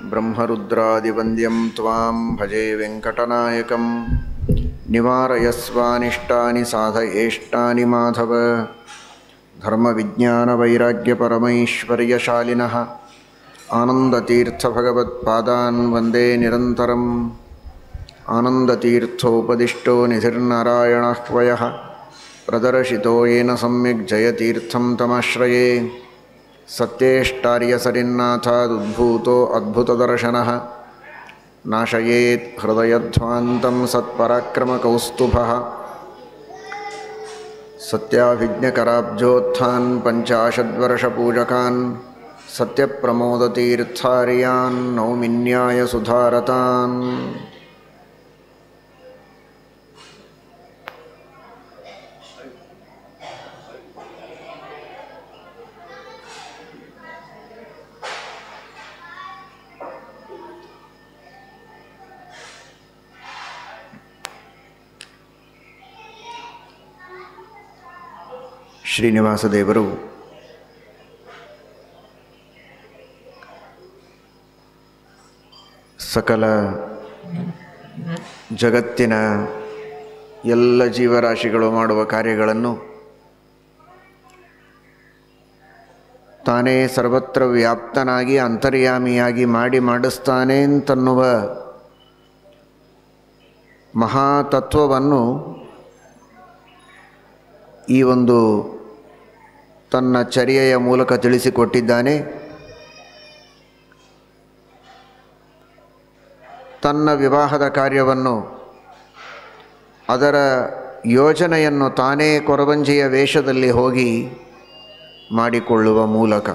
ब्रह्मरुद्रादिवन्द्यं त्वां भजे वेङ्कटनायकं निवारयस्वानिष्टानि साधयेष्टानि माधव धर्मविज्ञानवैराग्यपरमैश्वर्यशालिनः आनन्दतीर्थभगवत्पादान् वन्दे निरन्तरम् आनन्दतीर्थोपदिष्टो निधिर्नारायणः क्वयः प्रदर्शितो येन सम्यक् जयतीर्थं तमाश्रये सत्येष्टार्यसरिन्नाथादुद्भूतो अद्भुतदर्शनः नाशयेत् हृदयध्वान्तं सत्पराक्रमकौस्तुभः सत्याभिज्ञकराब्जोत्थान् पञ्चाशद्वर्षपूजकान् सत्यप्रमोदतीर्थार्यान् नौमिन्यायसुधारतान् ಶ್ರೀನಿವಾಸ ದೇವರು ಸಕಲ ಜಗತ್ತಿನ ಎಲ್ಲ ಜೀವರಾಶಿಗಳು ಮಾಡುವ ಕಾರ್ಯಗಳನ್ನು ತಾನೇ ಸರ್ವತ್ರ ವ್ಯಾಪ್ತನಾಗಿ ಅಂತರ್ಯಾಮಿಯಾಗಿ ಮಾಡಿ ಮಾಡಿಸ್ತಾನೆ ಅಂತನ್ನುವ ಮಹಾತತ್ವವನ್ನು ಈ ಒಂದು ತನ್ನ ಚರ್ಯೆಯ ಮೂಲಕ ತಿಳಿಸಿಕೊಟ್ಟಿದ್ದಾನೆ ತನ್ನ ವಿವಾಹದ ಕಾರ್ಯವನ್ನು ಅದರ ಯೋಜನೆಯನ್ನು ತಾನೇ ಕೊರವಂಜಿಯ ವೇಷದಲ್ಲಿ ಹೋಗಿ ಮಾಡಿಕೊಳ್ಳುವ ಮೂಲಕ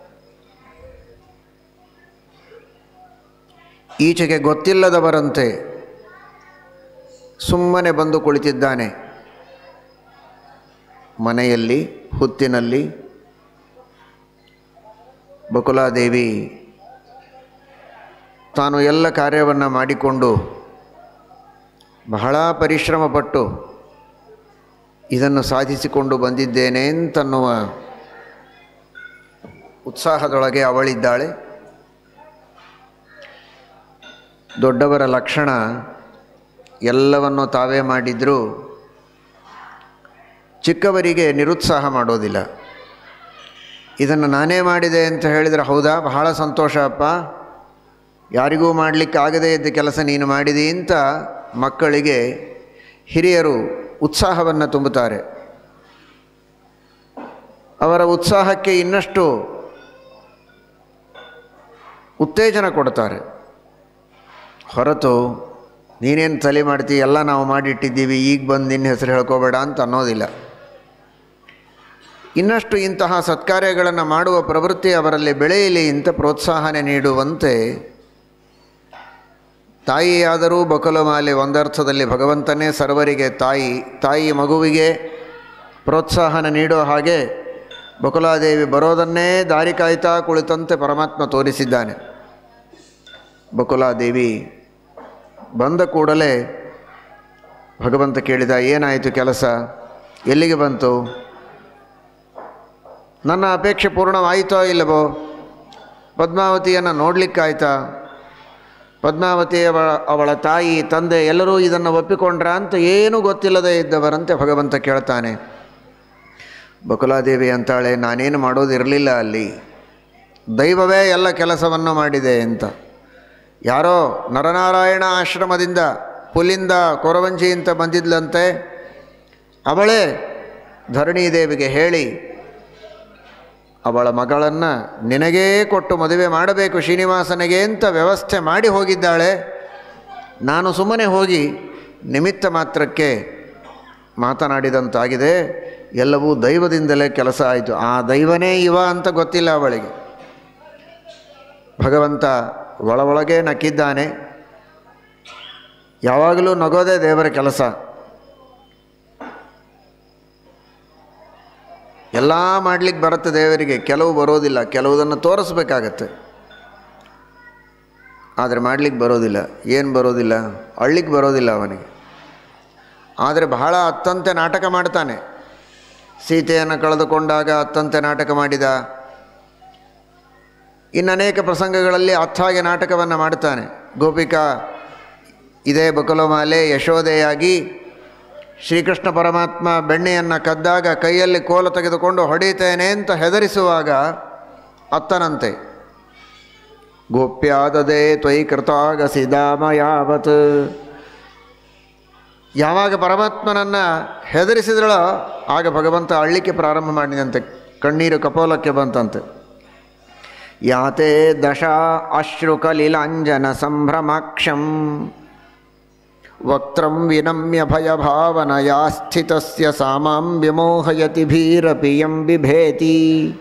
ಈಚೆಗೆ ಗೊತ್ತಿಲ್ಲದವರಂತೆ ಸುಮ್ಮನೆ ಬಂದು ಕುಳಿತಿದ್ದಾನೆ ಮನೆಯಲ್ಲಿ ಹುತ್ತಿನಲ್ಲಿ ಬಕುಲಾದೇವಿ ತಾನು ಎಲ್ಲ ಕಾರ್ಯವನ್ನು ಮಾಡಿಕೊಂಡು ಬಹಳ ಪರಿಶ್ರಮಪಟ್ಟು ಇದನ್ನು ಸಾಧಿಸಿಕೊಂಡು ಬಂದಿದ್ದೇನೆ ಅಂತನ್ನುವ ಉತ್ಸಾಹದೊಳಗೆ ಅವಳಿದ್ದಾಳೆ ದೊಡ್ಡವರ ಲಕ್ಷಣ ಎಲ್ಲವನ್ನು ತಾವೇ ಮಾಡಿದರೂ ಚಿಕ್ಕವರಿಗೆ ನಿರುತ್ಸಾಹ ಮಾಡೋದಿಲ್ಲ ಇದನ್ನು ನಾನೇ ಮಾಡಿದೆ ಅಂತ ಹೇಳಿದರೆ ಹೌದಾ ಬಹಳ ಸಂತೋಷ ಅಪ್ಪ ಯಾರಿಗೂ ಮಾಡಲಿಕ್ಕೆ ಆಗದೇ ಇದ್ದ ಕೆಲಸ ನೀನು ಮಾಡಿದಿ ಅಂತ ಮಕ್ಕಳಿಗೆ ಹಿರಿಯರು ಉತ್ಸಾಹವನ್ನು ತುಂಬುತ್ತಾರೆ ಅವರ ಉತ್ಸಾಹಕ್ಕೆ ಇನ್ನಷ್ಟು ಉತ್ತೇಜನ ಕೊಡ್ತಾರೆ ಹೊರತು ನೀನೇನು ತಲೆ ಮಾಡ್ತೀವಿ ಎಲ್ಲ ನಾವು ಮಾಡಿಟ್ಟಿದ್ದೀವಿ ಈಗ ಬಂದು ನಿನ್ನ ಹೆಸರು ಹೇಳ್ಕೋಬೇಡ ಅಂತ ಅನ್ನೋದಿಲ್ಲ ಇನ್ನಷ್ಟು ಇಂತಹ ಸತ್ಕಾರ್ಯಗಳನ್ನು ಮಾಡುವ ಪ್ರವೃತ್ತಿ ಅವರಲ್ಲಿ ಬೆಳೆಯಲಿ ಅಂತ ಪ್ರೋತ್ಸಾಹನೆ ನೀಡುವಂತೆ ತಾಯಿಯಾದರೂ ಬಕಲುಮಾಲೆ ಒಂದರ್ಥದಲ್ಲಿ ಭಗವಂತನೇ ಸರ್ವರಿಗೆ ತಾಯಿ ತಾಯಿ ಮಗುವಿಗೆ ಪ್ರೋತ್ಸಾಹನ ನೀಡೋ ಹಾಗೆ ಬಕುಲಾದೇವಿ ಬರೋದನ್ನೇ ದಾರಿ ಕಾಯ್ತಾ ಕುಳಿತಂತೆ ಪರಮಾತ್ಮ ತೋರಿಸಿದ್ದಾನೆ ಬಕುಲಾದೇವಿ ಬಂದ ಕೂಡಲೇ ಭಗವಂತ ಕೇಳಿದ ಏನಾಯಿತು ಕೆಲಸ ಎಲ್ಲಿಗೆ ಬಂತು ನನ್ನ ಅಪೇಕ್ಷೆ ಪೂರ್ಣವಾಯಿತೋ ಇಲ್ಲವೋ ಪದ್ಮಾವತಿಯನ್ನು ನೋಡಲಿಕ್ಕಾಯ್ತಾ ಪದ್ಮಾವತಿ ಅವಳ ಅವಳ ತಾಯಿ ತಂದೆ ಎಲ್ಲರೂ ಇದನ್ನು ಒಪ್ಪಿಕೊಂಡ್ರ ಅಂತ ಏನೂ ಗೊತ್ತಿಲ್ಲದೆ ಇದ್ದವರಂತೆ ಭಗವಂತ ಕೇಳ್ತಾನೆ ಬಕುಲಾದೇವಿ ಅಂತಾಳೆ ನಾನೇನು ಮಾಡೋದಿರಲಿಲ್ಲ ಅಲ್ಲಿ ದೈವವೇ ಎಲ್ಲ ಕೆಲಸವನ್ನು ಮಾಡಿದೆ ಅಂತ ಯಾರೋ ನರನಾರಾಯಣ ಆಶ್ರಮದಿಂದ ಪುಲಿಂದ ಕೊರವಂಜಿ ಅಂತ ಬಂದಿದ್ಲಂತೆ ಅವಳೇ ಧರಣೀದೇವಿಗೆ ಹೇಳಿ ಅವಳ ಮಗಳನ್ನು ನಿನಗೇ ಕೊಟ್ಟು ಮದುವೆ ಮಾಡಬೇಕು ಶ್ರೀನಿವಾಸನಿಗೆ ಅಂತ ವ್ಯವಸ್ಥೆ ಮಾಡಿ ಹೋಗಿದ್ದಾಳೆ ನಾನು ಸುಮ್ಮನೆ ಹೋಗಿ ನಿಮಿತ್ತ ಮಾತ್ರಕ್ಕೆ ಮಾತನಾಡಿದಂತಾಗಿದೆ ಎಲ್ಲವೂ ದೈವದಿಂದಲೇ ಕೆಲಸ ಆಯಿತು ಆ ದೈವನೇ ಇವ ಅಂತ ಗೊತ್ತಿಲ್ಲ ಅವಳಿಗೆ ಭಗವಂತ ಒಳ ಒಳಗೆ ನಕ್ಕಿದ್ದಾನೆ ಯಾವಾಗಲೂ ನಗೋದೇ ದೇವರ ಕೆಲಸ ಎಲ್ಲ ಮಾಡಲಿಕ್ಕೆ ಬರುತ್ತೆ ದೇವರಿಗೆ ಕೆಲವು ಬರೋದಿಲ್ಲ ಕೆಲವುದನ್ನು ತೋರಿಸ್ಬೇಕಾಗತ್ತೆ ಆದರೆ ಮಾಡಲಿಕ್ಕೆ ಬರೋದಿಲ್ಲ ಏನು ಬರೋದಿಲ್ಲ ಅಳ್ಳಿಕ್ಕೆ ಬರೋದಿಲ್ಲ ಅವನಿಗೆ ಆದರೆ ಬಹಳ ಅತ್ತಂತೆ ನಾಟಕ ಮಾಡ್ತಾನೆ ಸೀತೆಯನ್ನು ಕಳೆದುಕೊಂಡಾಗ ಅತ್ತಂತೆ ನಾಟಕ ಮಾಡಿದ ಇನ್ನು ಅನೇಕ ಪ್ರಸಂಗಗಳಲ್ಲಿ ಅರ್ಥಾಗಿ ನಾಟಕವನ್ನು ಮಾಡ್ತಾನೆ ಗೋಪಿಕಾ ಇದೇ ಬಕಲೋಮಾಲೆ ಯಶೋದೆಯಾಗಿ ಶ್ರೀಕೃಷ್ಣ ಪರಮಾತ್ಮ ಬೆಣ್ಣೆಯನ್ನು ಕದ್ದಾಗ ಕೈಯಲ್ಲಿ ಕೋಲು ತೆಗೆದುಕೊಂಡು ಹೊಡಿತೇನೆ ಅಂತ ಹೆದರಿಸುವಾಗ ಅತ್ತನಂತೆ ಗೋಪ್ಯಾದದೆ ತ್ವಯಿ ಕೃತಾಗ ಸಿದಾಮ ಯಾವತ್ ಯಾವಾಗ ಪರಮಾತ್ಮನನ್ನು ಹೆದರಿಸಿದಳೋ ಆಗ ಭಗವಂತ ಅಳ್ಳಿಕೆ ಪ್ರಾರಂಭ ಮಾಡಿದಂತೆ ಕಣ್ಣೀರು ಕಪೋಲಕ್ಕೆ ಬಂತಂತೆ ಯಾತೆ ದಶ ಅಶ್ರುಕಲಿಲಾಂಜನ ಸಂಭ್ರಮಾಕ್ಷಂ ವಕ್ತ್ರಂ ವಿನಮ್ಯ ಭಯಭಾವನಯಾ ಸ್ಥಿತಸ್ಯ ಸಾಮಾಂ ವಿಮೋಹಯತಿ ಭೀರಪಿಯಂ ಬಿಭೇತಿ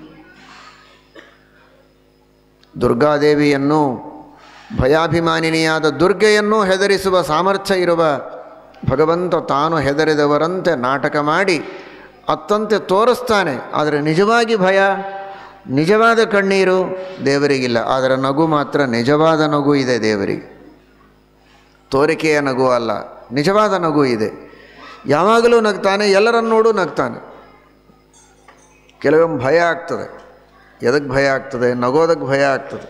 ದುರ್ಗಾದೇವಿಯನ್ನು ಭಯಾಭಿಮಾನಿನಿಯಾದ ದುರ್ಗೆಯನ್ನು ಹೆದರಿಸುವ ಸಾಮರ್ಥ್ಯ ಇರುವ ಭಗವಂತ ತಾನು ಹೆದರಿದವರಂತೆ ನಾಟಕ ಮಾಡಿ ಅತ್ತಂತೆ ತೋರಿಸ್ತಾನೆ ಆದರೆ ನಿಜವಾಗಿ ಭಯ ನಿಜವಾದ ಕಣ್ಣೀರು ದೇವರಿಗಿಲ್ಲ ಆದರೆ ನಗು ಮಾತ್ರ ನಿಜವಾದ ನಗು ಇದೆ ದೇವರಿಗೆ ತೋರಿಕೆಯ ನಗು ಅಲ್ಲ ನಿಜವಾದ ನಗು ಇದೆ ಯಾವಾಗಲೂ ನಗ್ತಾನೆ ಎಲ್ಲರನ್ನು ನೋಡು ನಗ್ತಾನೆ ಕೆಲವೊಮ್ಮೆ ಭಯ ಆಗ್ತದೆ ಎದಕ್ಕೆ ಭಯ ಆಗ್ತದೆ ನಗೋದಕ್ಕೆ ಭಯ ಆಗ್ತದೆ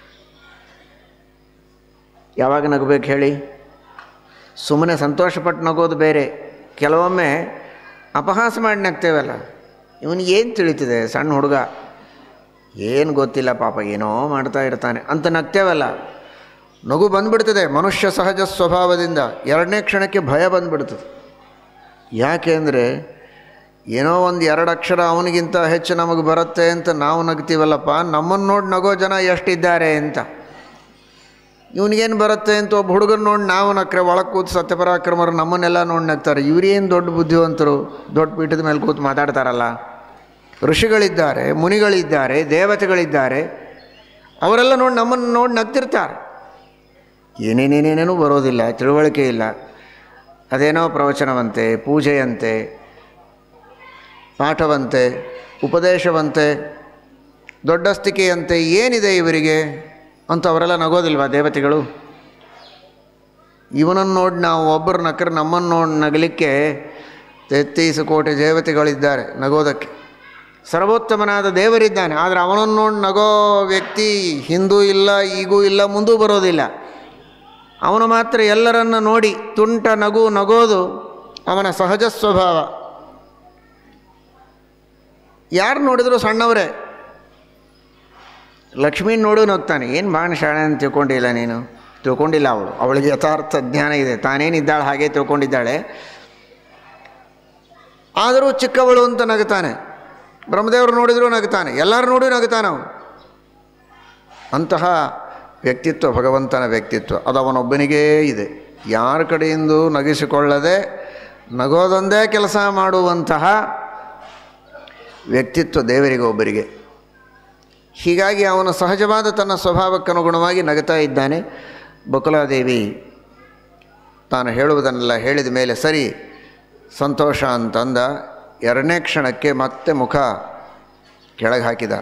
ಯಾವಾಗ ನಗಬೇಕು ಹೇಳಿ ಸುಮ್ಮನೆ ಸಂತೋಷಪಟ್ಟು ನಗೋದು ಬೇರೆ ಕೆಲವೊಮ್ಮೆ ಅಪಹಾಸ ಮಾಡಿ ನಗ್ತೇವಲ್ಲ ಇವನಿಗೆ ಏನು ತಿಳಿತಿದೆ ಸಣ್ಣ ಹುಡುಗ ಏನು ಗೊತ್ತಿಲ್ಲ ಪಾಪ ಏನೋ ಮಾಡ್ತಾ ಇರ್ತಾನೆ ಅಂತ ನಗ್ತೇವಲ್ಲ ನಗು ಬಂದ್ಬಿಡ್ತದೆ ಮನುಷ್ಯ ಸಹಜ ಸ್ವಭಾವದಿಂದ ಎರಡನೇ ಕ್ಷಣಕ್ಕೆ ಭಯ ಬಂದ್ಬಿಡ್ತದೆ ಯಾಕೆ ಅಂದರೆ ಏನೋ ಒಂದು ಎರಡು ಅಕ್ಷರ ಅವನಿಗಿಂತ ಹೆಚ್ಚು ನಮಗೆ ಬರುತ್ತೆ ಅಂತ ನಾವು ನಗ್ತೀವಲ್ಲಪ್ಪ ನಮ್ಮನ್ನು ನೋಡಿ ನಗೋ ಜನ ಎಷ್ಟಿದ್ದಾರೆ ಅಂತ ಇವನಿಗೇನು ಬರುತ್ತೆ ಅಂತ ಒಬ್ಬ ಹುಡುಗನ ನೋಡಿ ನಾವು ನಕ್ರೆ ಒಳಗೆ ಕೂತು ಸತ್ಯಪರಾಕ್ರಮರು ನಮ್ಮನ್ನೆಲ್ಲ ನೋಡಿ ನಗ್ತಾರೆ ಇವರೇನು ದೊಡ್ಡ ಬುದ್ಧಿವಂತರು ದೊಡ್ಡ ಪೀಠದ ಮೇಲೆ ಕೂತು ಮಾತಾಡ್ತಾರಲ್ಲ ಋಷಿಗಳಿದ್ದಾರೆ ಮುನಿಗಳಿದ್ದಾರೆ ದೇವತೆಗಳಿದ್ದಾರೆ ಅವರೆಲ್ಲ ನೋಡಿ ನಮ್ಮನ್ನು ನೋಡಿ ನಗ್ತಿರ್ತಾರೆ ಏನೇನೇನೇನೇನೂ ಬರೋದಿಲ್ಲ ತಿಳುವಳಿಕೆ ಇಲ್ಲ ಅದೇನೋ ಪ್ರವಚನವಂತೆ ಪೂಜೆಯಂತೆ ಪಾಠವಂತೆ ಉಪದೇಶವಂತೆ ದೊಡ್ಡಸ್ತಿಕೆಯಂತೆ ಏನಿದೆ ಇವರಿಗೆ ಅಂತ ಅವರೆಲ್ಲ ನಗೋದಿಲ್ವಾ ದೇವತೆಗಳು ಇವನನ್ನು ನೋಡಿ ನಾವು ಒಬ್ಬರು ನಕ್ಕರೆ ನಮ್ಮನ್ನು ನೋಡಿ ನಗಲಿಕ್ಕೆ ತೆತ್ತೀಸು ಕೋಟಿ ದೇವತೆಗಳಿದ್ದಾರೆ ನಗೋದಕ್ಕೆ ಸರ್ವೋತ್ತಮನಾದ ದೇವರಿದ್ದಾನೆ ಆದರೆ ಅವನನ್ನು ನೋಡಿ ನಗೋ ವ್ಯಕ್ತಿ ಹಿಂದೂ ಇಲ್ಲ ಈಗೂ ಇಲ್ಲ ಮುಂದೂ ಬರೋದಿಲ್ಲ ಅವನು ಮಾತ್ರ ಎಲ್ಲರನ್ನ ನೋಡಿ ತುಂಟ ನಗು ನಗೋದು ಅವನ ಸಹಜ ಸ್ವಭಾವ ಯಾರು ನೋಡಿದ್ರು ಸಣ್ಣವರೇ ಲಕ್ಷ್ಮೀನ ನೋಡು ನಗ್ತಾನೆ ಏನು ಬಾಣ ಶಾಣೆ ಅಂತ ತಿಳ್ಕೊಂಡಿಲ್ಲ ನೀನು ತಿಳ್ಕೊಂಡಿಲ್ಲ ಅವಳು ಅವಳಿಗೆ ಯಥಾರ್ಥ ಜ್ಞಾನ ಇದೆ ತಾನೇನಿದ್ದಾಳೆ ಹಾಗೆ ತಿಳ್ಕೊಂಡಿದ್ದಾಳೆ ಆದರೂ ಚಿಕ್ಕವಳು ಅಂತ ನಗುತ್ತಾನೆ ಬ್ರಹ್ಮದೇವರು ನೋಡಿದರೂ ನಗುತ್ತಾನೆ ಎಲ್ಲರೂ ನೋಡಿ ನಗುತ್ತಾನೆ ಅವನು ಅಂತಹ ವ್ಯಕ್ತಿತ್ವ ಭಗವಂತನ ವ್ಯಕ್ತಿತ್ವ ಅದು ಅವನೊಬ್ಬನಿಗೇ ಇದೆ ಯಾರ ಕಡೆಯಿಂದ ನಗಿಸಿಕೊಳ್ಳದೆ ನಗೋದೊಂದೇ ಕೆಲಸ ಮಾಡುವಂತಹ ವ್ಯಕ್ತಿತ್ವ ದೇವರಿಗೆ ಒಬ್ಬರಿಗೆ ಹೀಗಾಗಿ ಅವನು ಸಹಜವಾದ ತನ್ನ ಸ್ವಭಾವಕ್ಕನುಗುಣವಾಗಿ ನಗುತ್ತಾ ಇದ್ದಾನೆ ಬಕುಲಾದೇವಿ ತಾನು ಹೇಳುವುದನ್ನೆಲ್ಲ ಹೇಳಿದ ಮೇಲೆ ಸರಿ ಸಂತೋಷ ಅಂತಂದ ಎರಡನೇ ಕ್ಷಣಕ್ಕೆ ಮತ್ತೆ ಮುಖ ಕೆಳಗೆ ಹಾಕಿದ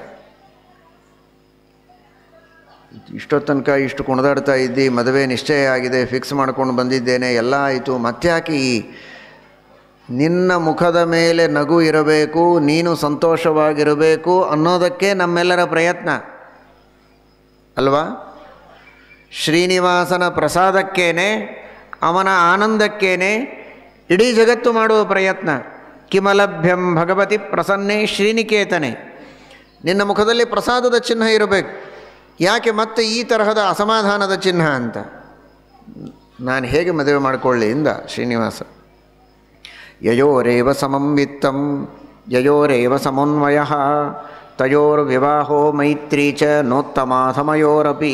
ಇಷ್ಟೊತ್ತು ತನಕ ಇಷ್ಟು ಕುಣಿದಾಡ್ತಾ ಇದ್ದಿ ಮದುವೆ ನಿಶ್ಚಯ ಆಗಿದೆ ಫಿಕ್ಸ್ ಮಾಡ್ಕೊಂಡು ಬಂದಿದ್ದೇನೆ ಎಲ್ಲ ಆಯಿತು ಮತ್ತೆ ಯಾಕೆ ಈ ನಿನ್ನ ಮುಖದ ಮೇಲೆ ನಗು ಇರಬೇಕು ನೀನು ಸಂತೋಷವಾಗಿರಬೇಕು ಅನ್ನೋದಕ್ಕೆ ನಮ್ಮೆಲ್ಲರ ಪ್ರಯತ್ನ ಅಲ್ವಾ ಶ್ರೀನಿವಾಸನ ಪ್ರಸಾದಕ್ಕೇನೆ ಅವನ ಆನಂದಕ್ಕೇನೆ ಇಡೀ ಜಗತ್ತು ಮಾಡುವ ಪ್ರಯತ್ನ ಕಿಮಲಭ್ಯಂ ಭಗವತಿ ಪ್ರಸನ್ನೇ ಶ್ರೀನಿಕೇತನೆ ನಿನ್ನ ಮುಖದಲ್ಲಿ ಪ್ರಸಾದದ ಚಿಹ್ನ ಇರಬೇಕು ಯಾಕೆ ಮತ್ತೆ ಈ ತರಹದ ಅಸಮಾಧಾನದ ಚಿಹ್ನ ಅಂತ ನಾನು ಹೇಗೆ ಮದುವೆ ಮಾಡಿಕೊಳ್ಳಿ ಇಂದ ಶ್ರೀನಿವಾಸ ಯಯೋರೇವ ಸಮಂ ವಿತ್ತಂ ಯಯೋರೇವ ಸಮನ್ವಯ ತಯೋರ್ವಿವಾಹೋ ಮೈತ್ರಿ ಚ ನೋತ್ತಮಾಧಮಯೋರಪಿ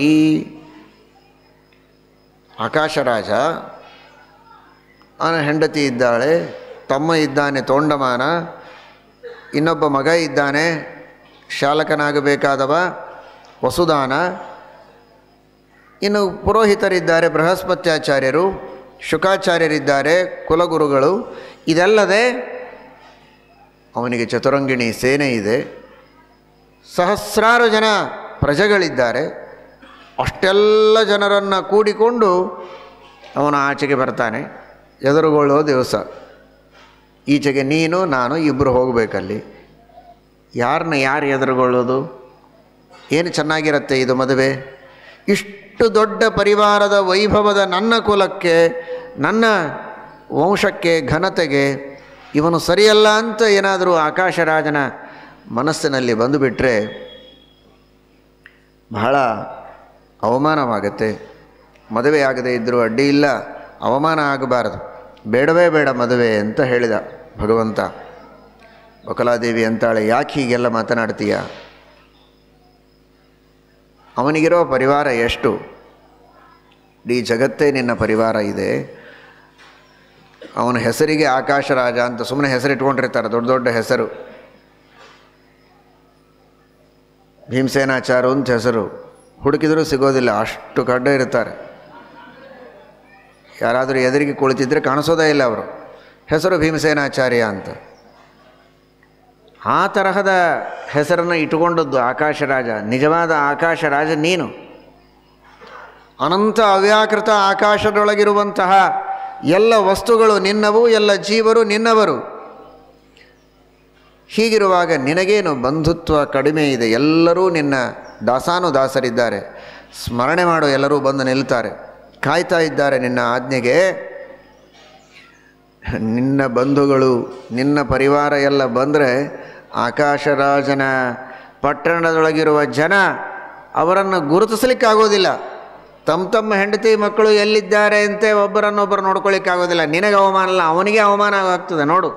ಆಕಾಶರಾಜ ಅವನ ಹೆಂಡತಿ ಇದ್ದಾಳೆ ತಮ್ಮ ಇದ್ದಾನೆ ತೋಂಡಮಾನ ಇನ್ನೊಬ್ಬ ಮಗ ಇದ್ದಾನೆ ಶಾಲಕನಾಗಬೇಕಾದವ ವಸುದಾನ ಇನ್ನು ಪುರೋಹಿತರಿದ್ದಾರೆ ಬೃಹಸ್ಪತ್ಯಾಚಾರ್ಯರು ಶುಕಾಚಾರ್ಯರಿದ್ದಾರೆ ಕುಲಗುರುಗಳು ಇದಲ್ಲದೆ ಅವನಿಗೆ ಚತುರಂಗಿಣಿ ಸೇನೆ ಇದೆ ಸಹಸ್ರಾರು ಜನ ಪ್ರಜೆಗಳಿದ್ದಾರೆ ಅಷ್ಟೆಲ್ಲ ಜನರನ್ನು ಕೂಡಿಕೊಂಡು ಅವನು ಆಚೆಗೆ ಬರ್ತಾನೆ ಎದುರುಗೊಳ್ಳೋ ದಿವಸ ಈಚೆಗೆ ನೀನು ನಾನು ಇಬ್ಬರು ಹೋಗಬೇಕಲ್ಲಿ ಯಾರನ್ನ ಯಾರು ಎದುರುಗೊಳ್ಳೋದು ಏನು ಚೆನ್ನಾಗಿರುತ್ತೆ ಇದು ಮದುವೆ ಇಷ್ಟು ದೊಡ್ಡ ಪರಿವಾರದ ವೈಭವದ ನನ್ನ ಕುಲಕ್ಕೆ ನನ್ನ ವಂಶಕ್ಕೆ ಘನತೆಗೆ ಇವನು ಸರಿಯಲ್ಲ ಅಂತ ಏನಾದರೂ ಆಕಾಶರಾಜನ ಮನಸ್ಸಿನಲ್ಲಿ ಬಂದುಬಿಟ್ರೆ ಬಹಳ ಅವಮಾನವಾಗುತ್ತೆ ಮದುವೆ ಆಗದೇ ಇದ್ದರೂ ಅಡ್ಡಿ ಇಲ್ಲ ಅವಮಾನ ಆಗಬಾರದು ಬೇಡವೇ ಬೇಡ ಮದುವೆ ಅಂತ ಹೇಳಿದ ಭಗವಂತ ಬಕಲಾದೇವಿ ಅಂತಾಳೆ ಯಾಕೆ ಹೀಗೆಲ್ಲ ಮಾತನಾಡ್ತೀಯ ಅವನಿಗಿರೋ ಪರಿವಾರ ಎಷ್ಟು ಇಡೀ ಜಗತ್ತೇ ನಿನ್ನ ಪರಿವಾರ ಇದೆ ಅವನ ಹೆಸರಿಗೆ ಆಕಾಶರಾಜ ಅಂತ ಸುಮ್ಮನೆ ಹೆಸರಿಟ್ಕೊಂಡಿರ್ತಾರೆ ದೊಡ್ಡ ದೊಡ್ಡ ಹೆಸರು ಭೀಮಸೇನಾಚಾರು ಅಂತ ಹೆಸರು ಹುಡುಕಿದರೂ ಸಿಗೋದಿಲ್ಲ ಅಷ್ಟು ಕಡ್ಡ ಇರ್ತಾರೆ ಯಾರಾದರೂ ಎದುರಿಗೆ ಕುಳಿತಿದ್ರೆ ಕಾಣಿಸೋದೇ ಇಲ್ಲ ಅವರು ಹೆಸರು ಭೀಮಸೇನಾಚಾರ್ಯ ಅಂತ ಆ ತರಹದ ಹೆಸರನ್ನು ಇಟ್ಟುಕೊಂಡದ್ದು ಆಕಾಶರಾಜ ನಿಜವಾದ ಆಕಾಶರಾಜ ನೀನು ಅನಂತ ಅವ್ಯಾಕೃತ ಆಕಾಶದೊಳಗಿರುವಂತಹ ಎಲ್ಲ ವಸ್ತುಗಳು ನಿನ್ನವು ಎಲ್ಲ ಜೀವರು ನಿನ್ನವರು ಹೀಗಿರುವಾಗ ನಿನಗೇನು ಬಂಧುತ್ವ ಕಡಿಮೆ ಇದೆ ಎಲ್ಲರೂ ನಿನ್ನ ದಾಸಾನುದಾಸರಿದ್ದಾರೆ ಸ್ಮರಣೆ ಮಾಡೋ ಎಲ್ಲರೂ ಬಂದು ನಿಲ್ತಾರೆ ಕಾಯ್ತಾ ಇದ್ದಾರೆ ನಿನ್ನ ಆಜ್ಞೆಗೆ ನಿನ್ನ ಬಂಧುಗಳು ನಿನ್ನ ಪರಿವಾರ ಎಲ್ಲ ಬಂದರೆ ಆಕಾಶರಾಜನ ಪಟ್ಟಣದೊಳಗಿರುವ ಜನ ಅವರನ್ನು ಗುರುತಿಸ್ಲಿಕ್ಕಾಗೋದಿಲ್ಲ ತಮ್ಮ ತಮ್ಮ ಹೆಂಡತಿ ಮಕ್ಕಳು ಎಲ್ಲಿದ್ದಾರೆ ಅಂತೆ ಒಬ್ಬರನ್ನೊಬ್ಬರು ನೋಡ್ಕೊಳ್ಳಿಕ್ಕಾಗೋದಿಲ್ಲ ನಿನಗೆ ಅವಮಾನ ಅಲ್ಲ ಅವನಿಗೆ ಅವಮಾನ ಆಗ್ತದೆ ನೋಡು